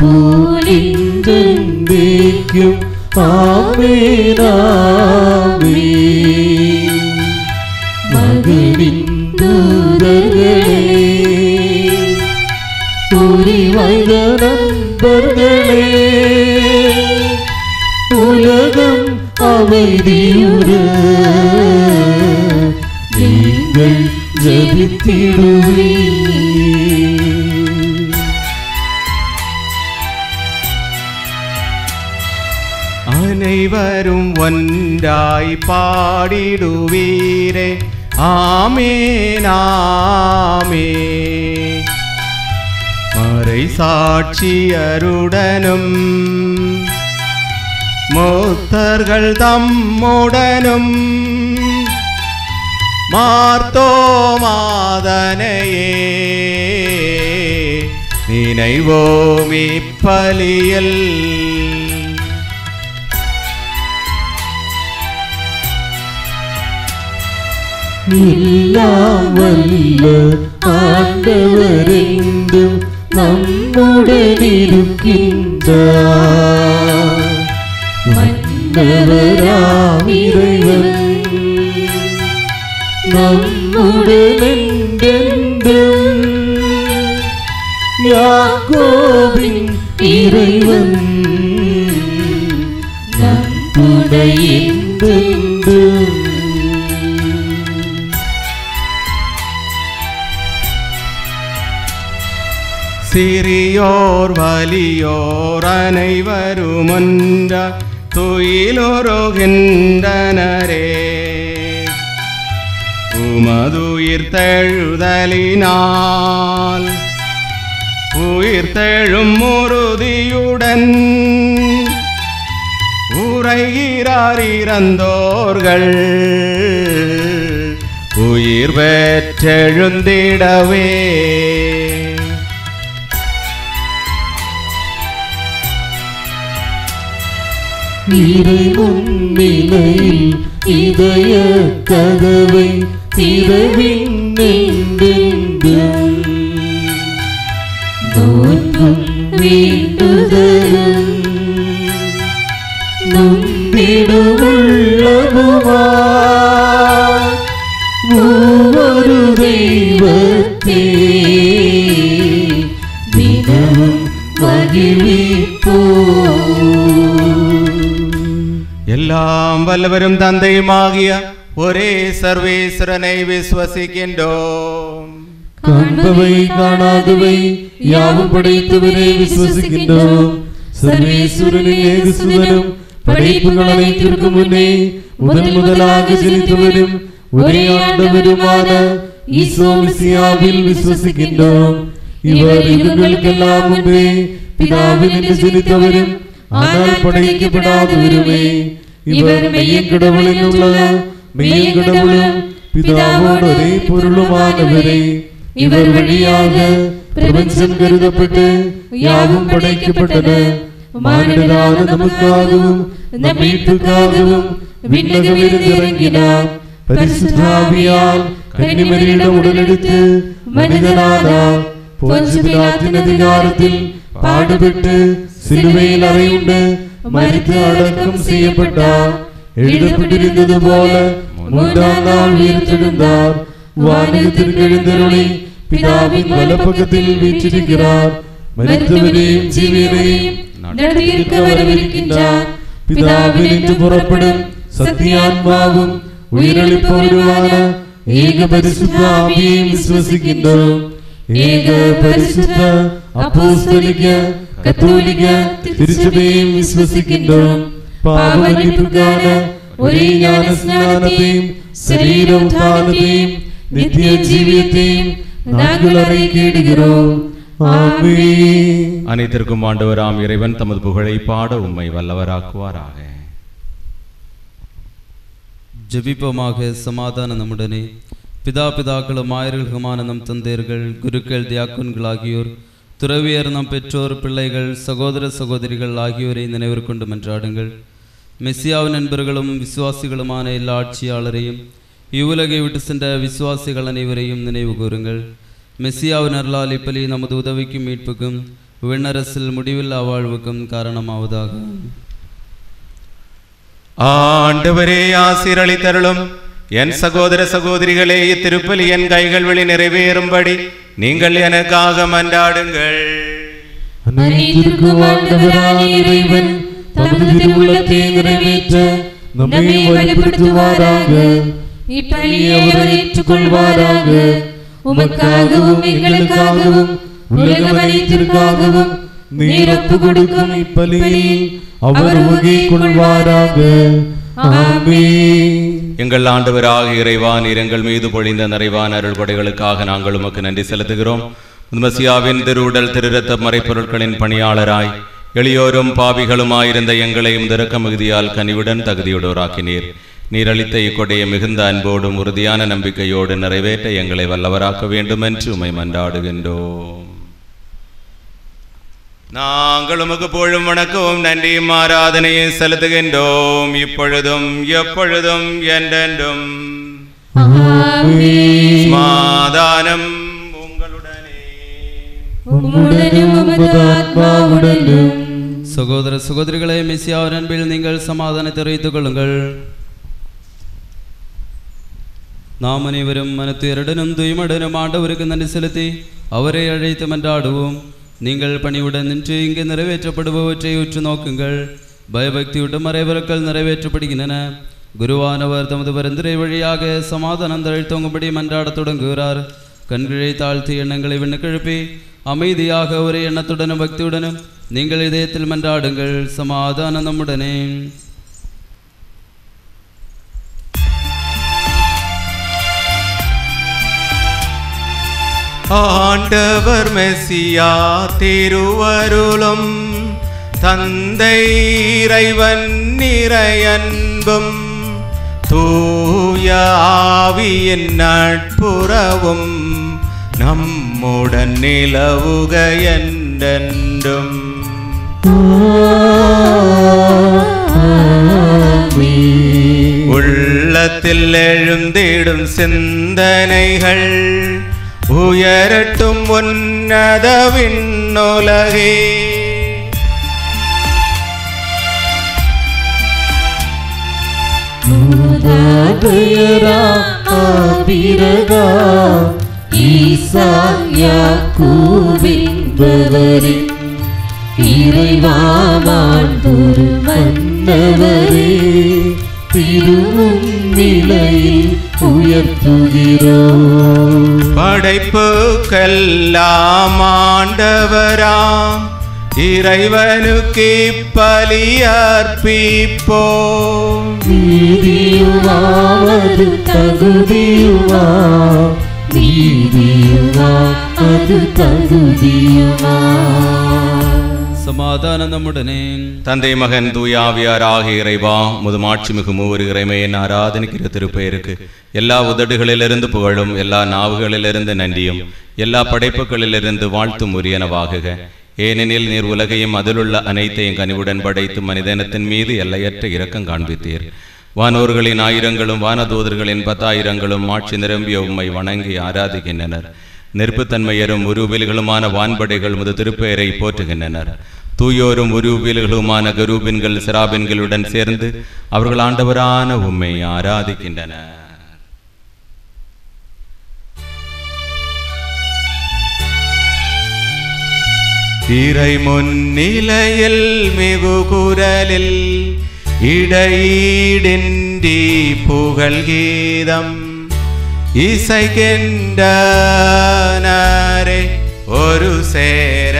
போலின்றென்றைக்கும் ஆமேனாமே மகனின் தூதர்களே உரிமைத நண்பர்களே உலகம் அமைதியுற நீங்கள் ஜபித்திடுவே அனைவரும் ஒன்றாய் பாடிடுவீரே ஆமேனாமே மறை சாட்சியருடனும் மூத்தர்கள் தம்முடனும் மார்த்தோமாதனையே நினைவோம் இப்பலியல் எல்லாம் வல்ல ஆண்டவரெங்கும் நம்முடன் இருக்கின்றார் வந்தவராம் இறைவன் நம்முடன் என்றென்றும் யாக்கோபின் இறைவன் நம்முடைய என்றென்றும் சிறியோர் வலியோர் அனைவரும் ஒன்ற துயிலுருகின்றனரே உமதுயிர் தெழுதலினால் உயிர் தெழும் உறுதியுடன் உரைகிறார் இறந்தோர்கள் உயிர் பெற்றெழுந்திடவே இறை முன்னிலையில் இதய கதவை திறவின் என்றென்றும் நோன்பும் வேண்டுதலும் நொந்திடுள்ளதுமா ஒவ்வொரு தெய்வத்தே தினமும் மகிழ்விப்போ எல்லாம் எல்லாம் வல்லவரும் தந்தையுமாகிய ஒரே சர்வேஸ்வரனை விசுவசிக்கின்றோம் காண்பவை காணாதவை யாவும் படைத்தவரை விசுவசிக்கின்றோம் சர்வேஸ்வரனின் ஏகசுதனும் படைப்புகள் அனைத்திற்கும் முன்னே முதல் முதலாக ஜனித்தவரும் ஒரே ஆண்டவருமான ஈசோ மிசியாவில் விசுவசிக்கின்றோம் இவர் யுகங்களுக்கெல்லாம் முன்பே பிதாவில் என்று ஜனித்தவரும் ஆனால் படைக்கப்படாதவருமே இவர் மெய்யக்கடவுளில் உள்ள மெய்யக்கடவுளும் பிதாவோடு ஒரே பொருளுமானவரே இவர் வழியாக பிரபஞ்சம் கருதப்பட்டு யாவும் படைக்கப்பட்டன மானிடரான நமக்காகவும் நம் மீட்புக்காகவும் விண்ணகமிருந்து இறங்கினார் பரிசுத்தாவியால் கன்னிமரியிடம் உடலெடுத்து மனிதனானார் பொஞ்சு பிலாத்தின் அதிகாரத்தில் பாடுபட்டு சிலுவையில் அறையுண்டு மரித்து அடக்கம் செய்யப்பட்டார் எழுதப்பட்டிருந்தது போல மூன்றாம் நாள் உயிர்த்தெழுந்தார் வானகத்திற்கு எழுந்தருளி பிதாவின் வலப்பக்கத்தில் வீற்றிருக்கிறார் மருத்துவரையும் ஜீவியரையும் நடத்தியிருக்க வரவிருக்கின்றார் பிதாவில் இன்று புறப்படும் சத்தியாத்மாவும் உயிரளிப்பவருமான ஏக பரிசுத்த ஆவியையும் விசுவசிக்கின்றோம் ஏக பரிசுத்த அப்போஸ்தலிக்க கத்தோலிக்க திருச்சபையையும் விசுவசிக்கின்றோம் பாவமன்னிப்புக்கான ஒரே ஞான ஸ்நானத்தையும் சரீர உத்தானத்தையும் நித்திய ஜீவியத்தையும் நாங்கள் அறிக்கையிடுகிறோம் ஆமென் அனைத்திற்கும் ஆண்டவராம் இறைவன் தமது புகழை பாட உம்மை வல்லவராக்குவாராக ஜெபிப்போமாக சமாதான நம்முடனே பிதா பிதாக்களும் ஆயர்களுக்குமான நம் தந்தையர்கள் குருக்கள் தியாக்குன்கள் ஆகியோர் துறவியர் நம் பெற்றோர் பிள்ளைகள் சகோதர சகோதரிகள் ஆகியோரை நினைவிற்கொண்டு மன்றாடுங்கள் மெஸ்ஸியாவின் நண்பர்களும் விசுவாசிகளுமான எல்லா ஆட்சியாளரையும் இவ்வுலகை விட்டு சென்ற விசுவாசிகள் அனைவரையும் நினைவு கூறுங்கள் மெஸ்ஸியாவின் அருளால் இப்பலி நமது உதவிக்கும் மீட்புக்கும் விண்ணரசில் முடிவில்லா வாழ்வுக்கும் காரணமாவதாக ஆண்டவரே ஆசீரளித்தருளும் என் சகோதர சகோதரிகளே இத்திருப்பலி என் கைகள் வழி நிறைவேறும்படி நீங்கள் எனக்காக மன்றாடுங்கள் அனைத்திற்கும் ஆண்டவரான இறைவன் தமது திருவுள்ளத்தை நிறைவேற்ற நம்மை வழிபடுத்துவாராக இப்பலியை அவர் ஏற்றுக்கொள்வாராக உமக்காகவும் எங்களுக்காகவும் உலகம் அனைத்திற்காகவும் நீர் ஒப்பு கொடுக்கும் இப்பலியில் அவர் உகை கொள்வாராக ஆமென் எங்கள் ஆண்டவராக இறைவா நீர் எங்கள் மீது பொழிந்த நிறைவான அருள் கொடைகளுக்காக நாங்கள் உமக்கு நன்றி செலுத்துகிறோம் மசியாவின் திருவுடல் திருரத்த மறைப்பொருட்களின் பணியாளராய் எளியோரும் பாவிகளுமாயிருந்த எங்களையும் திறக்க மிகுதியால் கனிவுடன் தகுதியுடோராக்கினீர் நீர் அளித்த இக்கொடையை மிகுந்த அன்போடும் உறுதியான நம்பிக்கையோடு நிறைவேற்ற எங்களை வல்லவராக்க வேண்டும் என்று உமை மன்றாடுகின்றோம் நாங்கள் உமக்கு புகழும் வணக்கവും நன்றியும் ஆராதனையும் செலுத்துகின்றோம் இப்பொழுதும் எப்பொழுதும் என்றென்றும் சமாதானம் உங்களுடனே உம்முடனும் உமது ஆத்மாவுடனும் சகோதர சகோதரிகளே மெஸ்ஸியாவின் அன்பில் நீங்கள் சமாதானத்தை தெரிவித்துக் கொள்ளுங்கள் நாம் அனைவரும் மனத்துயருடனும் தூய்மடனும் ஆண்டவருக்கு நன்றி செலுத்தி அவரை அழைத்து மன்றாடுவோம் நீங்கள் பணிவுடன் நின்று இங்கு நிறைவேற்றப்படுபவற்றை உற்று நோக்குங்கள் பயபக்தியுடன் மறைவர்கள் நிறைவேற்றப்படுகின்றன குருவானவர் தமது பரிந்துரை வழியாக சமாதானம் தழைத்தோங்கும்படி மன்றாடத் தொடங்குகிறார் கண்களை தாழ்த்தி எண்ணங்களை விண்ணுக்கெழுப்பி அமைதியாக ஒரே எண்ணத்துடனும் பக்தியுடனும் நீங்கள் இதயத்தில் மன்றாடுங்கள் சமாதானம் நம்முடனே ஆண்டவர் மெசியா திருவருளும் தந்தை இறைவன் நிறையன்பும் தூய ஆவியின் நட்புறவும் நம்முடன் நிலவுக என்றென்றும் உள்ளத்தில் எழுந்திடும் சிந்தனைகள் உயரட்டும் உன்னத விண்ணுலகே மூதாதையரா ஆபிரகா ஈசா யாக்கூபின்பவரின் இறைவாவான் ஒரு மன்னவரே திருமுன்னிலையில் உயர்த்துகிறோம் படைப்புக்கெல்லாம் ஆண்டவராம் இறைவனுக்கு பலியர்ப்பிப்போம் நீதியுமாவது தகுதியுமா நீதியுமா அது தகுதியுமா சமாதானம் நம்முடனே தந்தை மகன் தூயாவியார் ஆகிய இறைவா முதுமாட்சி மிகு மூவர் இறைமையின் ஆராதனைக்கிற திருப்பெயருக்கு எல்லா உதடுகளிலிருந்து புகழும் எல்லா நாவுகளிலிருந்து நன்றியும் எல்லா படைப்புகளிலிருந்து வாழ்த்தும் உரியனவாகுக ஏனெனில் நீர் உலகையும் அதிலுள்ள அனைத்தையும் கனிவுடன் படைத்து மனிதனத்தின் மீது எல்லையற்ற இரக்கம் காண்பித்தீர் வானோர்களின் ஆயிரங்களும் வானதூதர்களின் பத்தாயிரங்களும் ஆட்சி நிரம்பிய உம்மை வணங்கி ஆராதிக்கின்றனர் நெருப்புத்தன்மையரும் உருவில்களுமான வான்படைகள் முது திருப்பெயரை போற்றுகின்றனர் தூயோரும் உருவில்களுமான கரூபின்கள் சிராபின்களுடன் சேர்ந்து அவர்கள் ஆண்டவரான உம்மை ஆராதிக்கின்றனர் இறை முன்னிலையில் மிகு குரலில் இடையீடின்றி புகழ் கீதம் இசைக்கின்றனரே ஒரு சேர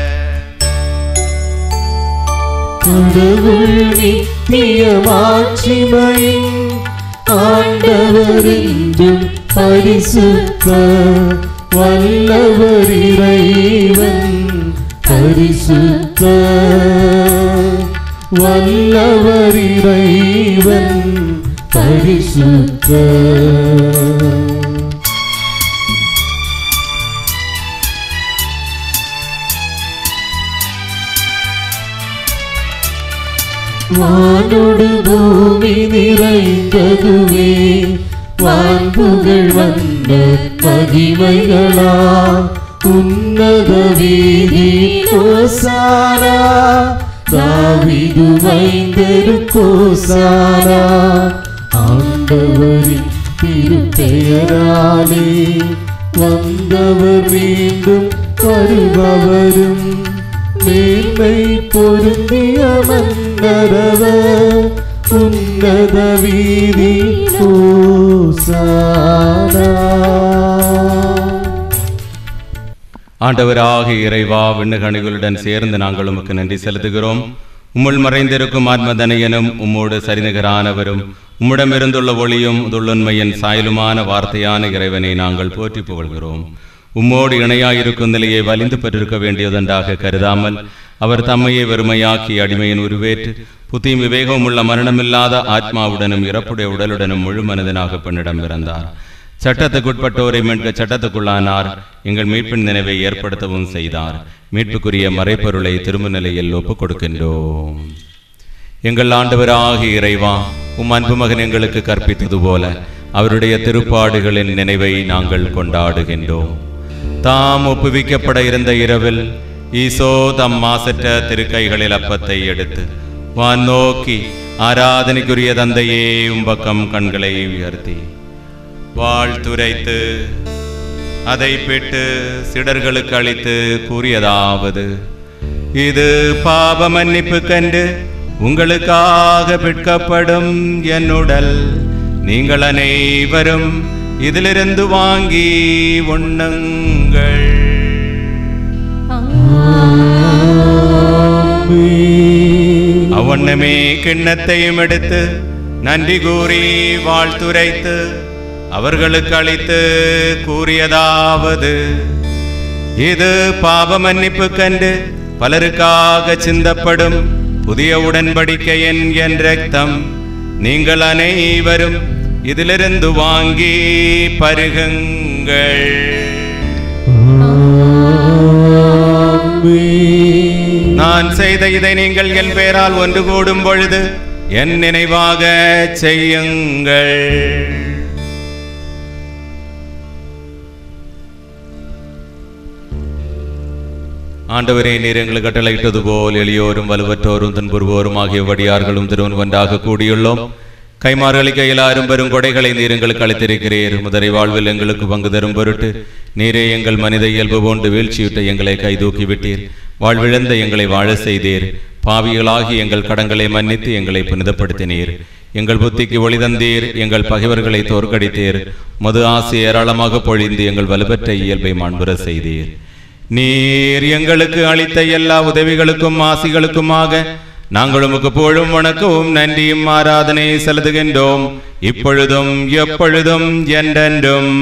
கடவுள் நித்திய மாட்சிமையின் ஆண்டவர் என்றும் பரிசுத்த வல்லவர் இறைவன் பரிசுத்த வல்லவர் இறைவன் பரிசுத்த வானோடு பூமி நிறைந்ததுவே வான்புகள் வந்த மகிமைகளா உன்னத வீதி கோசாரா தாவிது வைந்தரு கோசாரா ஆண்டவரின் திருப்பெயராலே வந்தவர் மீண்டும் வருபவரும் மேன்மை பொருந்திய மன்னரவர் உன்னத வீதி ஓசானா ஆண்டவராகிய இறைவா விண்ணுகணிகளுடன் சேர்ந்து நாங்கள் உமக்கு நன்றி செலுத்துகிறோம் உம்முள் மறைந்திருக்கும் ஆத்மதனையனும் உம்மோடு சரிநிகரானவரும் உம்மிடமிருந்துள்ள ஒளியும் துள்ளுண்மையின் சாயலுமான வார்த்தையான இறைவனை நாங்கள் போற்றி புகழ்கிறோம் உம்மோடு இணையாயிருக்கும் நிலையை வலிந்து பெற்றிருக்க வேண்டியதென்றாக கருதாமல் அவர் தம்மையே வெறுமையாக்கி அடிமையின் உருவேற்று புத்தியும் விவேகமும் உள்ள மரணமில்லாத ஆத்மாவுடனும் இறப்புடைய உடலுடனும் முழு மனிதனாக பெண்ணிடம் பிறந்தார் சட்டத்துக்குட்பட்டோரை மீட்க சட்டத்துக்குள்ளானார் எங்கள் மீட்பின் நினைவை ஏற்படுத்தவும் செய்தார் மீட்புக்குரிய மறைப்பொருளை திரும்ப நிலையில் ஒப்புக் கொடுக்கின்றோம் எங்கள் ஆண்டவராகிய இறைவா உம் அன்பு மகன் எங்களுக்கு கற்பித்தது போல அவருடைய திருப்பாடுகளின் நினைவை நாங்கள் கொண்டாடுகின்றோம் தாம் ஒப்புவிக்கப்பட இருந்த இரவில் ஈசோ தம் மாசற்ற திருக்கைகளில் அப்பத்தை எடுத்து வான் நோக்கி ஆராதனைக்குரிய தந்தையே உம்பக்கம் கண்களை உயர்த்தி வாழ்த்துரைத்து அதை பெற்று சிடர்களுக்கு அளித்து கூறியதாவது இது பாவ மன்னிப்பு கண்டு உங்களுக்காக பிற்கப்படும் என் உடல் நீங்கள் அனைவரும் இதிலிருந்து வாங்கி உண்ணுங்கள் அவண்ணமே கிண்ணத்தையும் எடுத்து நன்றி கூறி வாழ்த்துரைத்து அவர்களுக்கு அளித்து கூறியதாவது இது பாவ மன்னிப்பு கண்டு பலருக்காக சிந்தப்படும் புதிய உடன்படிக்கையின் என் ரத்தம் நீங்கள் அனைவரும் இதிலிருந்து வாங்கி பருகுங்கள் நான் செய்த இதை நீங்கள் என் பெயரால் ஒன்று கூடும் பொழுது என் நினைவாக செய்யுங்கள் ஆண்டவரே நீர் எங்களுக்கு கட்டளையிட்டது போல் எளியோரும் வலுவற்றோரும் துன்புறுவோரும் ஆகிய வடியார்களும் திருவன்வன்றாக கூடியுள்ளோம் கைமாறுகளை கையிலாரும் பெரும் கொடைகளை நீர் எங்களுக்கு அளித்திருக்கிறீர் முதலை வாழ்வில் எங்களுக்கு பங்கு தரும் பொருட்டு நீரே எங்கள் மனித இயல்பு போன்று வீழ்ச்சியுட்ட எங்களை கைதூக்கி விட்டீர் வாழ்விழந்த எங்களை வாழ செய்தீர் பாவிகளாகி எங்கள் கடங்களை மன்னித்து எங்களை புனிதப்படுத்தினீர் எங்கள் புத்திக்கு ஒளி தந்தீர் எங்கள் பகைவர்களை தோற்கடித்தீர் மது ஆசை ஏராளமாக பொழிந்து எங்கள் வலுப்பெற்ற இயல்பை மாண்புற செய்தீர் நீர் எங்களுக்கு அளித்த எல்லா உதவிகளுக்கும் ஆசிகளுக்குமாக நாங்கள் உமக்கு புகழும் வணக்கവും நன்றியும் ஆராதனை செலுத்துகின்றோம் இப்பொழுதும் எப்பொழுதும் என்றென்றும்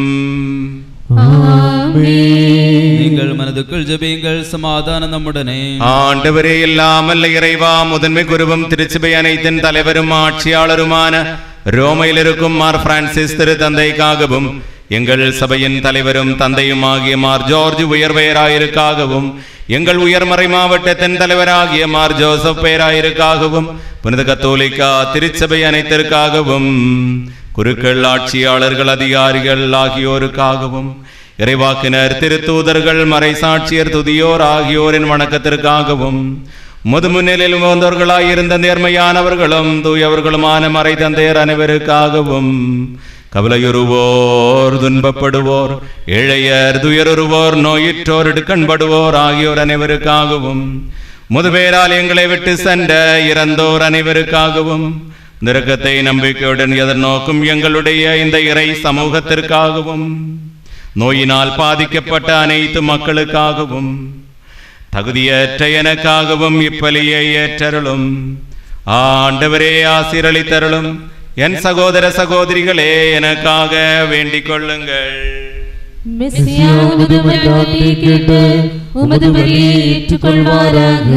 நீங்கள் மனதுக்குள் ஜெபியுங்கள் சமாதானம் நம்முடனே ஆண்டவரே இல்லாமல் இறைவா முதன்மை குருவும் திருச்சபை அனைத்தின் தலைவரும் ஆட்சியாளருமான ரோமையில் இருக்கும் மார் பிரான்சிஸ் திரு தந்தைக்காகவும் எங்கள் சபையின் தலைவரும் தந்தையும் ஆகிய மார் ஜார்ஜ் உயர்வையராயிருக்காகவும் எங்கள் உயர்மறை மாவட்டத்தின் தலைவராகிய மார் ஜோசப் பேராயிருக்காகவும் புனித கத்தோலிக்கா திருச்சபை அனைத்திற்காகவும் குருக்கள் ஆட்சியாளர்கள் அதிகாரிகள் ஆகியோருக்காகவும் இறைவாக்கினர் திருத்தூதர்கள் மறைசாட்சியர் துதியோர் ஆகியோரின் வணக்கத்திற்காகவும் முதுமுன்னிலில் வந்தவர்களாயிருந்த நேர்மையானவர்களும் தூயவர்களுமான மறை தந்தையர் அனைவருக்காகவும் கவலையுறுவோர் துன்பப்படுவோர் இளையர் துயருறுவோர் நோயிற்றோர் இடுக்கண்படுவோர் ஆகியோர் அனைவருக்காகவும் முதுபேரால் எங்களை விட்டு சென்ற இறந்தோர் அனைவருக்காகவும் நிறக்கத்தை நம்பிக்கையுடன் எதிர்நோக்கும் எங்களுடைய இந்த இறை சமூகத்திற்காகவும் நோயினால் பாதிக்கப்பட்ட அனைத்து மக்களுக்காகவும் தகுதியற்ற எனக்காகவும் இப்பலியை ஏற்றருளும் ஆண்டவரே ஆசீரளித்தருளும் என் சகோதர சகோதரிகளே எனக்காக வேண்டிக் கொள்ளுங்கள் மெஸ்ஸியா உமது மன்றாட்டை கேட்டு உமது பலியை ஏற்றுக்கொள்வாராக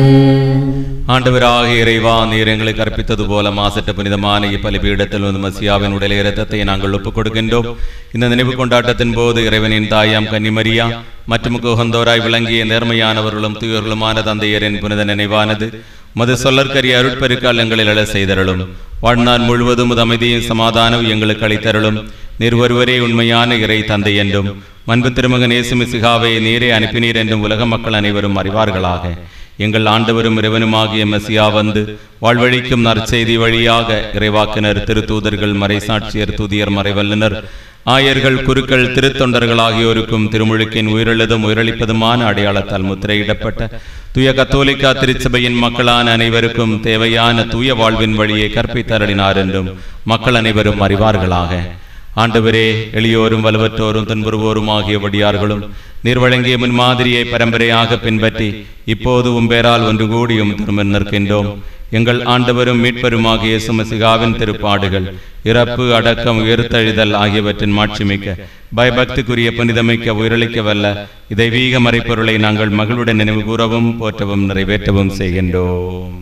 ஆண்டவராக இறைவா நீர் எங்களுக்கு கற்பித்தது போல மாசற்ற புனிதமான இப்பலிபீடத்தில் வந்து மசியாவின் உடலை இரத்தத்தை நாங்கள் ஒப்புக் கொடுக்கின்றோம் இந்த நினைவு கொண்டாட்டத்தின் போது இறைவனின் தாயாம் கன்னிமரியா மற்றும் குகந்தோராய் விளங்கிய நேர்மையானவர்களும் தூயர்களுமான தந்தையரின் புனித நினைவானது மது சொல்லற்கரிய அருட்பெருக்கால் எங்களில் எழ செய்தருளும் வாழ்நாள் முழுவதும் உமது அமைதியும் சமாதானம் எங்களுக்கு அளித்தருளும் நீர் ஒருவரே உண்மையான இறை தந்தை என்றும் மன்பு திருமகன் இயேசு மிசிகாவை நீரே அனுப்பினீர் என்றும் உலக மக்கள் அனைவரும் அறிவார்களாக எங்கள் ஆண்டவரும் இறைவனுமாகிய மெசியா வந்து வாழ்வழிக்கும் நற்செய்தி வழியாக இறைவாக்கினர் திருத்தூதர்கள் மறைசாட்சியர் துதியர் மறைவல்லுனர் ஆயர்கள் குருக்கள் திருத்தொண்டர்கள் ஆகியோருக்கும் திருமுழுக்கின் உயிரெழுதும் உயிரளிப்பதுமான அடையாளத்தால் முத்திரையிடப்பட்ட தூய கத்தோலிக்கா திருச்சபையின் மக்களான அனைவருக்கும் தேவையான தூய வாழ்வின் வழியை கற்பித்தருளினார் என்றும் மக்கள் அனைவரும் அறிவார்களாக ஆண்டவரே எளியோரும் வலுவற்றோரும் துன்புறுவோரும் ஆகிய வடியார்களும் நீர் வழங்கிய முன்மாதிரியை பரம்பரையாக பின்பற்றி இப்போது உம்பேரால் ஒன்று கூடியும் திரும்ப நிற்கின்றோம் எங்கள் ஆண்டவரும் மீட்பருமாகிய சுமசிகாவின் திருப்பாடுகள் இறப்பு அடக்கம் உயிர்த்தெழுதல் ஆகியவற்றின் மாட்சிமிக்க பயபக்திக்குரிய புனிதமிக்க உயிரளிக்க வல்ல இதை வீக மறைப்பொருளை நாங்கள் மகளுடன் நினைவு கூறவும் போற்றவும் நிறைவேற்றவும் செய்கின்றோம்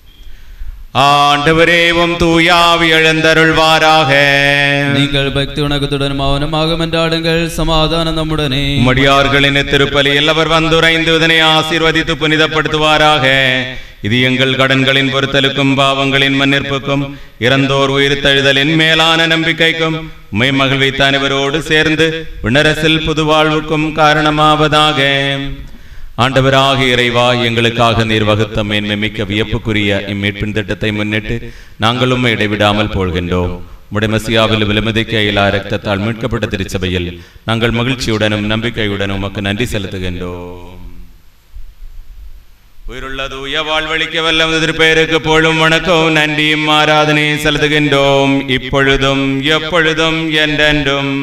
ஆண்டவரேவும் தூயாவி எழுந்தருள்வாராக நீங்கள் பக்தி உணக்கத்துடன் மௌனமாக மன்றாடுங்கள் சமாதானம் நம்முடனே உம்மடியார்களின் திருப்பலியில் அவர் வந்துரைந்து இதனை ஆசீர்வதித்து புனிதப்படுத்துவாராக இது எங்கள் கடன்களின் பொறுத்தலுக்கும் பாவங்களின் மன்னிப்புக்கும் இறந்தோர் உயிர்த்தெழுதலின் மேலான நம்பிக்கைக்கும் உம்மை மகிழ்வித்த அனைவரோடு சேர்ந்து விண்ணரசில் புதுவாழ்வுக்கும் காரணமாவதாக ஆண்டவராக இறைவா எங்களுக்காக நீர் வகுத்த மேன்மை மிக்க வியப்புக்குரிய இம்மீட்பின் திட்டத்தை முன்னிட்டு நாங்கள் உம்மை இடைவிடாமல் போழ்கின்றோம் முடமசியாவில் விலமதிக்க இயலா இரத்தத்தால் மீட்கப்பட்ட திருச்சபையில் நாங்கள் மகிழ்ச்சியுடனும் நம்பிக்கையுடனும் உமக்கு நன்றி செலுத்துகின்றோம் உயிருள்ள தூய வாழ்வழிக்க வல்ல திருப்பெயருக்கு போலும் வணக்கம் நன்றியும் ஆராதனையும் செலுத்துகின்றோம் இப்பொழுதும் எப்பொழுதும் என்றென்றும்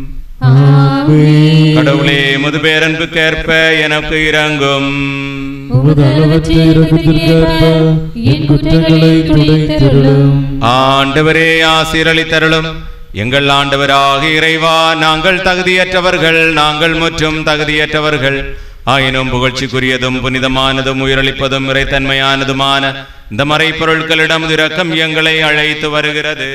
கடவுளே முதுபேரன்புக்கேற்ப எனக்கு இறங்கும் உமது அளவற்ற இரக்கத்திற்கேற்ப என் குற்றங்களை துடைத்திருளும் ஆண்டவரே ஆசீரளித்தருளும் எங்கள் ஆண்டவராக இறைவா நாங்கள் தகுதியற்றவர்கள் நாங்கள் முற்றும் தகுதியற்றவர்கள் ஆயினும் புகழ்ச்சிக்குரியதும் புனிதமானதும் உயிரளிப்பதும் இறைத்தன்மையானதுமான இந்த மறைப்பொருட்களிடம் இரக்கம் எங்களை அழைத்து வருகிறது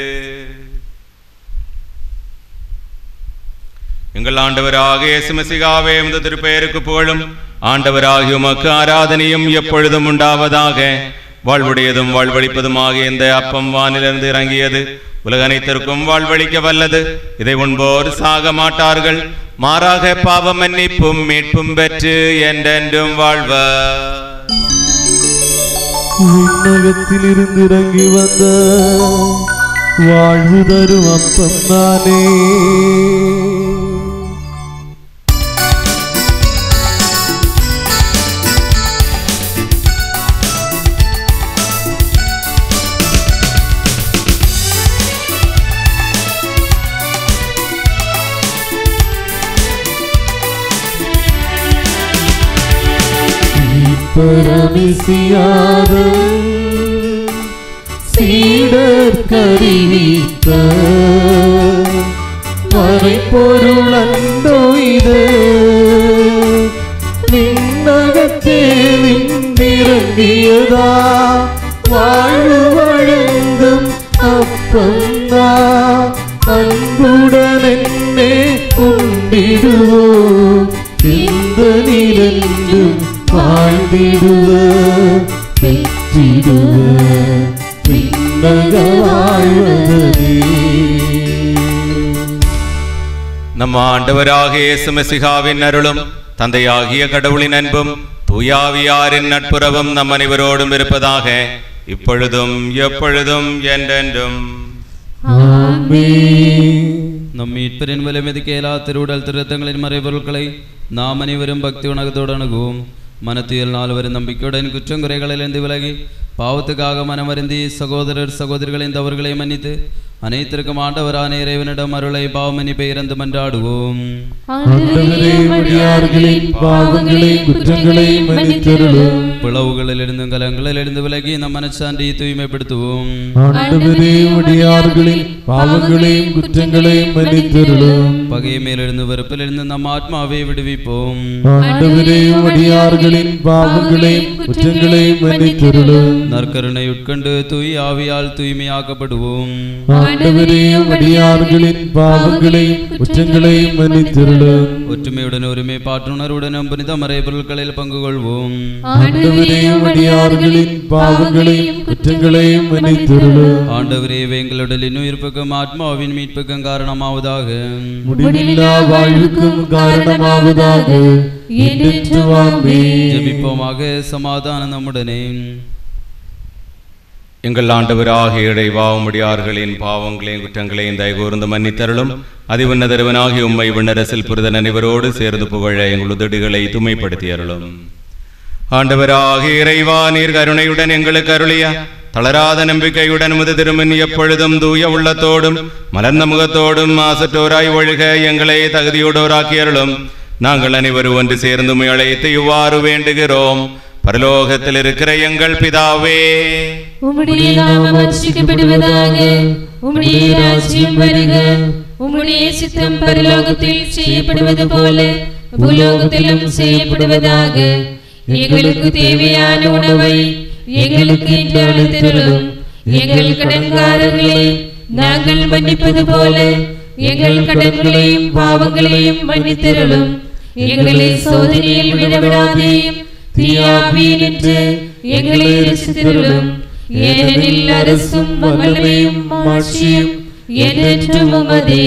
எங்கள் ஆண்டவராக இயேசுமசிகாவே இந்த திருப்பெயருக்கு புகழும் ஆண்டவராகிய உமக்கு ஆராதனையும் எப்பொழுதும் உண்டாவதாக வாழ்வுடையதும் வாழ்வழிப்பதுமாகிய இந்த அப்பம் வானிலிருந்து இறங்கியது உலக அனைத்திற்கும் வாழ்வழிக்க வல்லது இதை உண்போர் சாக மாட்டார்கள் மாறாக பாவ மன்னிப்பும் மீட்பும் பெற்று என்றென்றும் வாழ்வர் விண்ணகத்திலிருந்து இறங்கி வந்த வாழ்வு தரும் அப்பம் தானே மீட்பரமிசியாத சீடர் கருவித்த மறைப்பொருளந்தோ இது விண்ணகத்தே விண்ணிறங்கியதா வாழ்வு வழங்கும் அப்பந்தா அன்புடன் என்னே உண்டிடுவோம் இந்த நிலென்றும் வாழ்ந்திடுவ பெற்றிடுவ விண்ணக வாழ்வதே நம் ஆண்டவராக இயேசு மெசிகாவின் அருளும் தந்தையாகிய கடவுளின் அன்பும் தூயாவியாரின் நட்புறவும் நம் அனைவரோடும் இருப்பதாக இப்பொழுதும் எப்பொழுதும் என்றென்றும் ஆமென் நம் மீட்பரின் விலைமதிக்க இயலா திருவுடல் திருத்தங்களின் மறைபொருட்களை நாம் அனைவரும் பக்தி உணகத்தோடு அணுகுவோம் மனத்துயல் நால்வரும் நம்பிக்கையுடன் குற்றங்குறைகளிலிருந்து விலகி பாவத்துக்காக மனமருந்தி சகோதரர் சகோதரிகளின் தவறுகளை மன்னித்து அனைத்திற்கும் ஆண்டவரான இறைவனிடம் அருளை பாவமன்னிப்பை இறந்து மன்றாடுவோம் ஆண்டவரே அடியார்களின் பாவங்களையும் குற்றங்களையும் மன்னித்தருளும் பிளவுகளிலிருந்தும் கலங்களிலிருந்து விலகி நம் மனச்சான்றியை தூய்மைப்படுத்துவோம் ஆண்டவரே அடியார்களின் பாவங்களையும் குற்றங்களையும் மன்னித்தருளும் பகை மேலிருந்து வெறுப்பிலிருந்து நம் ஆத்மாவை விடுவிப்போம் ஆண்டவரே அடியார்களின் பாவங்களையும் குற்றங்களையும் மன்னித்தருளும் நற்கருணை உட்கொண்டு தூய் ஆவியால் தூய்மையாக்கப்படுவோம் ஆண்டவரே அடியார்களின் பாவங்களையும் குற்றங்களையும் மன்னித்தருளும் ஒற்றுமையுடன் ஒருமை பாட்டுணர்வுடனும் புனித மறை பொருட்களில் பங்கு கொள்வோம் ஆண்டவரே அடியார்களின் பாவங்களையும் குற்றங்களையும் மன்னித்தருளும் ஆண்டவரே எங்களுடலின் உயிர்ப்புக்கும் ஆத்மாவின் மீட்புக்கும் காரணமாவதாக முடிவில்லா வாழ்வுக்கும் காரணமாவதாக என்றென்று வாமே ஜெபிப்போமாக சமாதானம் நம்முடனே எங்கள் ஆண்டவராகிய இடைவாவுமுடியார்களின் பாவங்களையும் குற்றங்களையும் தயகூர்ந்து மன்னித்தருளும் அதிவுன்னதருவனாகி உம்மை விண்ணரசில் புரிதல் அனைவரோடு சேர்ந்து புகழ எங்கள் உதடுகளை துமைப்படுத்தி அருளும் ஆண்டவராகிய இறைவா நீர் கருணையுடன் எங்களுக்கு அருளிய தளராத நம்பிக்கையுடன் முது திருமன் எப்பொழுதும் தூய உள்ளத்தோடும் மலர்ந்த முகத்தோடும் மாசற்றோராய் ஒழுக எங்களை தகுதியோடோராக்கி அருளும் நாங்கள் அனைவரும் ஒன்று சேர்ந்து உம்மை அழைத்து இவ்வாறு வேண்டுகிறோம் பரலோகத்தில் இருக்கிற எங்கள் பிதாவே உம்முடைய நாமம் அர்ச்சிக்கப்படுவதாக உம்முடைய ராஜ்யம் வருக உம்முடைய சித்தம் பரலோகத்தில் செய்யப்படுவது போல பூலோகத்திலும் செய்யப்படுவதாக எங்களுக்கு தேவையான உணவை எங்களுக்கு இன்று அளித்தருளும் எங்கள் கடன்காரர்களை நாங்கள் மன்னிப்பது போல எங்கள் கடன்களையும் பாவங்களையும் மன்னித்தருளும் எங்களை சோதனையில் விடவிடாதேயும் தீயாவியில் என்று எங்களை ரசித்தருளும் ஏனெனில் அரசும் வல்லமையும் மாட்சியும் என்றென்றும் உமதே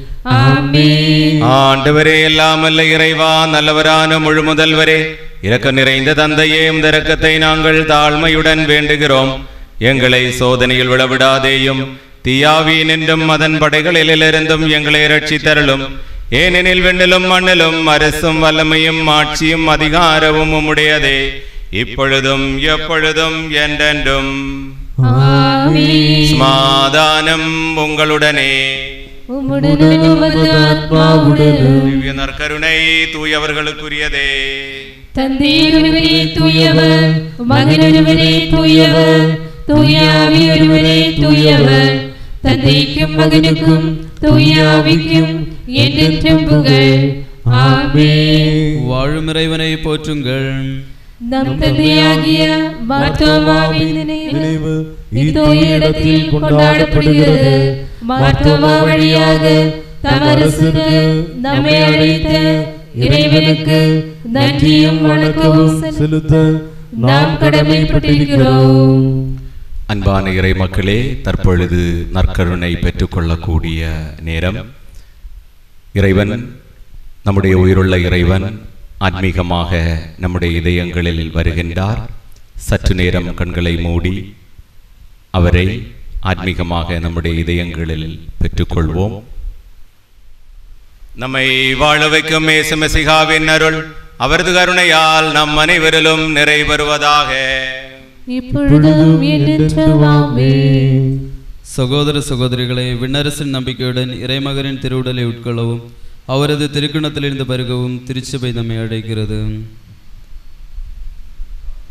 ஆமென் ஆண்டவரே எல்லாமல்ல இறைவா நல்லவரான முழு முதல்வரே இரக்க நிறைந்த தந்தையே இந்த இரக்கத்தை நாங்கள் தாழ்மையுடன் வேண்டுகிறோம் எங்களை சோதனையில் விழவிடாதேயும் தீயாவியின் என்றும் அதன் படைகளிலிருந்தும் எங்களை ரட்சித்தருளும் ஏனெனில் விண்ணிலும் மண்ணிலும் அரசும் வல்லமையும் ஆட்சியும் அதிகாரமும் உம்முடையதே இப்பொழுதும் எப்பொழுதும் என்றென்றும் ஆமென் சமாதானம் உங்களுடனே உம்முடனும் உமது ஆத்மாவுடனும் திவ்ய நற்கருணை தூயவர்களுக்குரியதே தந்தீருவரே தூயவர் மகனொருவரே தூயவர் தூயாவி ஒருவரே தூயவர் தந்தைக்கும் மகனுக்கும் தூயாவிக்கும் என்றென்றும் புகழ் ஆமென் வாழும் இறைவனை போற்றுங்கள் நம் தந்தையாகிய மார்த்தோமாவின் நினைவு நினைவு இத்தூய இடத்தில் கொண்டாடப்படுகிறது மார்த்தோமா வழியாக தம் அரசுக்கு நம்மை அழைத்த இறைவனுக்கு நன்றியும் வணக்கமும் செலுத்த நாம் கடமைப்பட்டிருக்கிறோம் அன்பான இறை மக்களே தற்பொழுது நற்கருணை பெற்றுக்கொள்ளக்கூடிய நேரம் இறைவன் நம்முடைய உயிருள்ள இறைவன் ஆன்மீகமாக நம்முடைய இதயங்களில் வருகின்றார் சற்று நேரம் கண்களை மூடி அவரை ஆன்மீகமாக நம்முடைய இதயங்களில் பெற்றுக்கொள்வோம் நம்மை வாழ வைக்கும் மேசமசிகாவின் அருள் அவரது கருணையால் நம் அனைவரிலும் நிறைவேறுவதாக இப்பொழுதும் என்றென்றும் ஆமென் சகோதர சகோதரிகளை விண்ணரசின் நம்பிக்கையுடன் இறைமகனின் திருவுடலை உட்கொள்ளவும் அவரது திருக்கணத்திலிருந்து பருகவும் திருச்சபை நம்மை அழைக்கிறது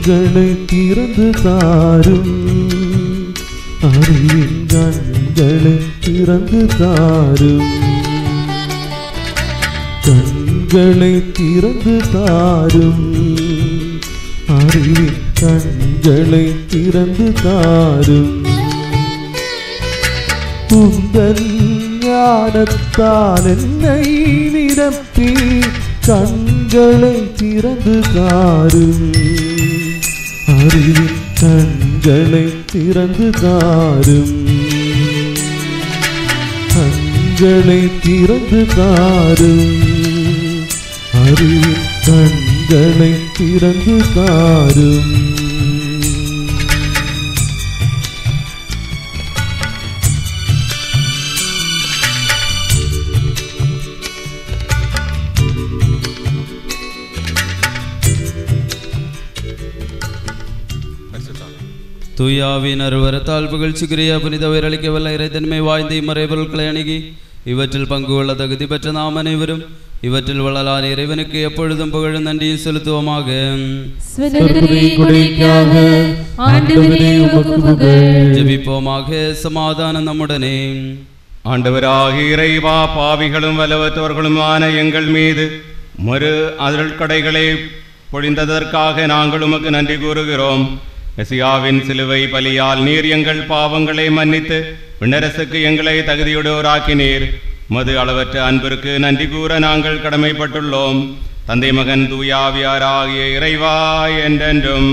கண்களை திறந்து தாரும் அறிவின் கண்களை திறந்து தாரும் கண்களை திறந்து தாரும் அறிவின் கண்களை திறந்து தாரும் உந்தன் ஞானத்தால் என்னை நிரப்பி கண்களை திறந்து தாரும் அறிவின் கண்களை திறந்து தாரும் கண்களை திறந்து தாரும் அறிவின் கண்களை திறந்து தாரும் தூயாவின் அருவரத்தால் புகழ்ச்சிக்குரிய புனித உயிரளிக்க வல்ல இறைத்தன்மை வாய்ந்த இம்மறைபொருட்களை அணுகி இவற்றில் பங்கு கொள்ள தகுதி பெற்ற நாம் அனைவரும் இவற்றில் வளலான இறைவனுக்கு எப்பொழுதும் புகழும் நன்றியும் செலுத்துவோமாக ஸ்வதந்திரி கொடைக்காக ஆண்டவரே உமக்கு புகழ் ஜெபிப்போமாக சமாதானம் நம்முடனே ஆண்டவராகிய இறைவா பாவிகளும் வலவத்தவர்களுமான எங்கள் மீது மறு அருள் கடைகளை பொழிந்ததற்காக நாங்கள் உமக்கு நன்றி கூறுகிறோம் மெசியாவின் சிலுவை பலியால் நீர் எங்கள் பாவங்களை மன்னித்து விண்ணரசுக்கு எங்களை தகுதியுடையோராக்கினீர் மது அளவற்ற அன்பிற்கு நன்றி கூற நாங்கள் கடமைப்பட்டுள்ளோம் தந்தை மகன் தூயாவியாராகிய இறைவா என்றென்றும்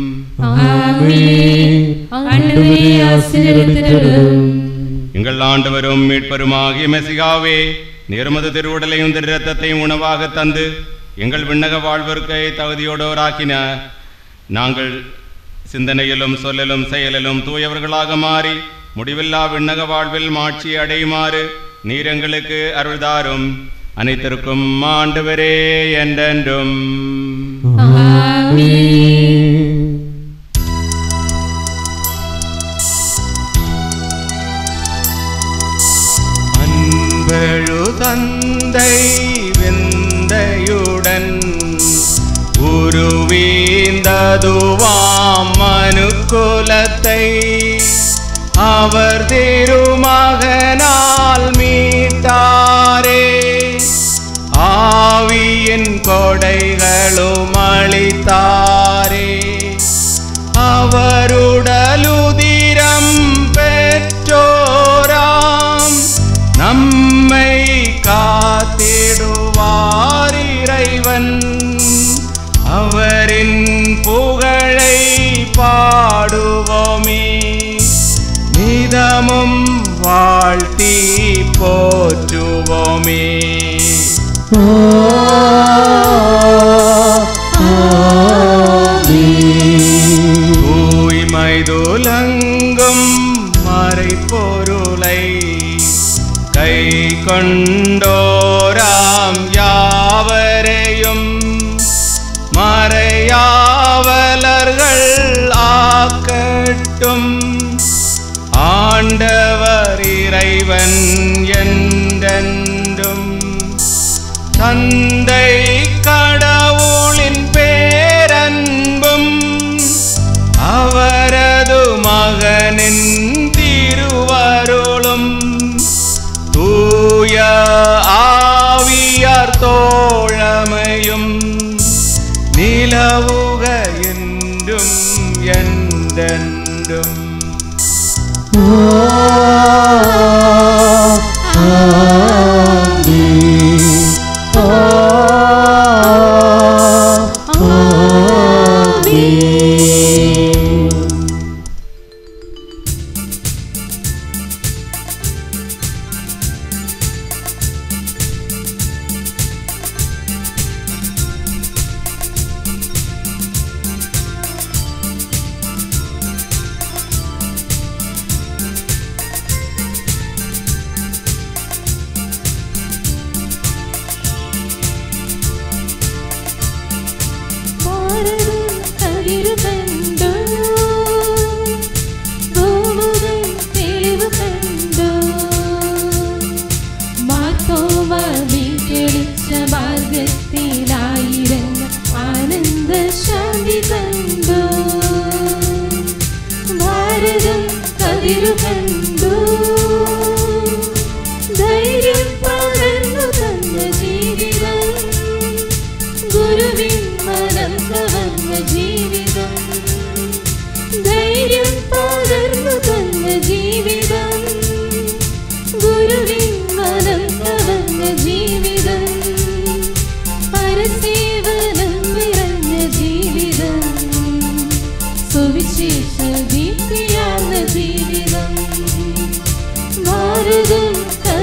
ஆமென் ஆண்டவரே ஆசீர்வதித்தருளும் எங்கள் ஆண்டவரும் மீட்பருமாகிய மெசிகாவே நிர்மது திருவுடலையும் திரு ரத்தத்தையும் உணவாக தந்து எங்கள் விண்ணக வாழ்விற்கை தகுதியோடோராக்கின நாங்கள் சிந்தனையிலும் சொல்லலும் செயலிலும் தூயவர்களாக மாறி முடிவில்லா விண்ணக வாழ்வில் மாட்சி அடையுமாறு நீர் எங்களுக்கு அருள்தாரும் அனைத்திற்கும் ஆண்டவரே என்றென்றும் அன்பழு தந்தை வெந்தையுடன் உருவீந்ததுவாம் மனுக்குலத்தை அவர் திருமகனால் மீட்டாரே ஆவியின் கொடைகளும் அளித்தாரே அவருடலுதிரம் பெற்றோராம் நம்மை காத்திடுவார் இறைவன் அவரின் புகழை பாடுவோமே நிதமும் வாழ்த்தி போற்றுவோமே தூய்மை துலங்கும் மறைப்பொருளை கை கொண்டோராம் யாவரையும் மறையாவலர்கள் ஆக்கட்டும் ஆண்டவர் இறைவன் என்றென்றும் தந்தை கடவுளின் பேரன்பும் அவரது மகனின் திருவருளும் தூய ஆவியார் தோழமையும் நிலவுக என்றும் என்றென்றும் ஆமென்.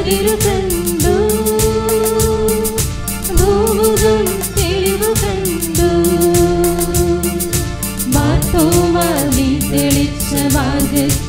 കതിരു കണ്ടു ഭൂമുഖം തെളിവു കണ്ടു മാർത്തോമാ നീ തെളിച്ച മാർഗത്തിൽ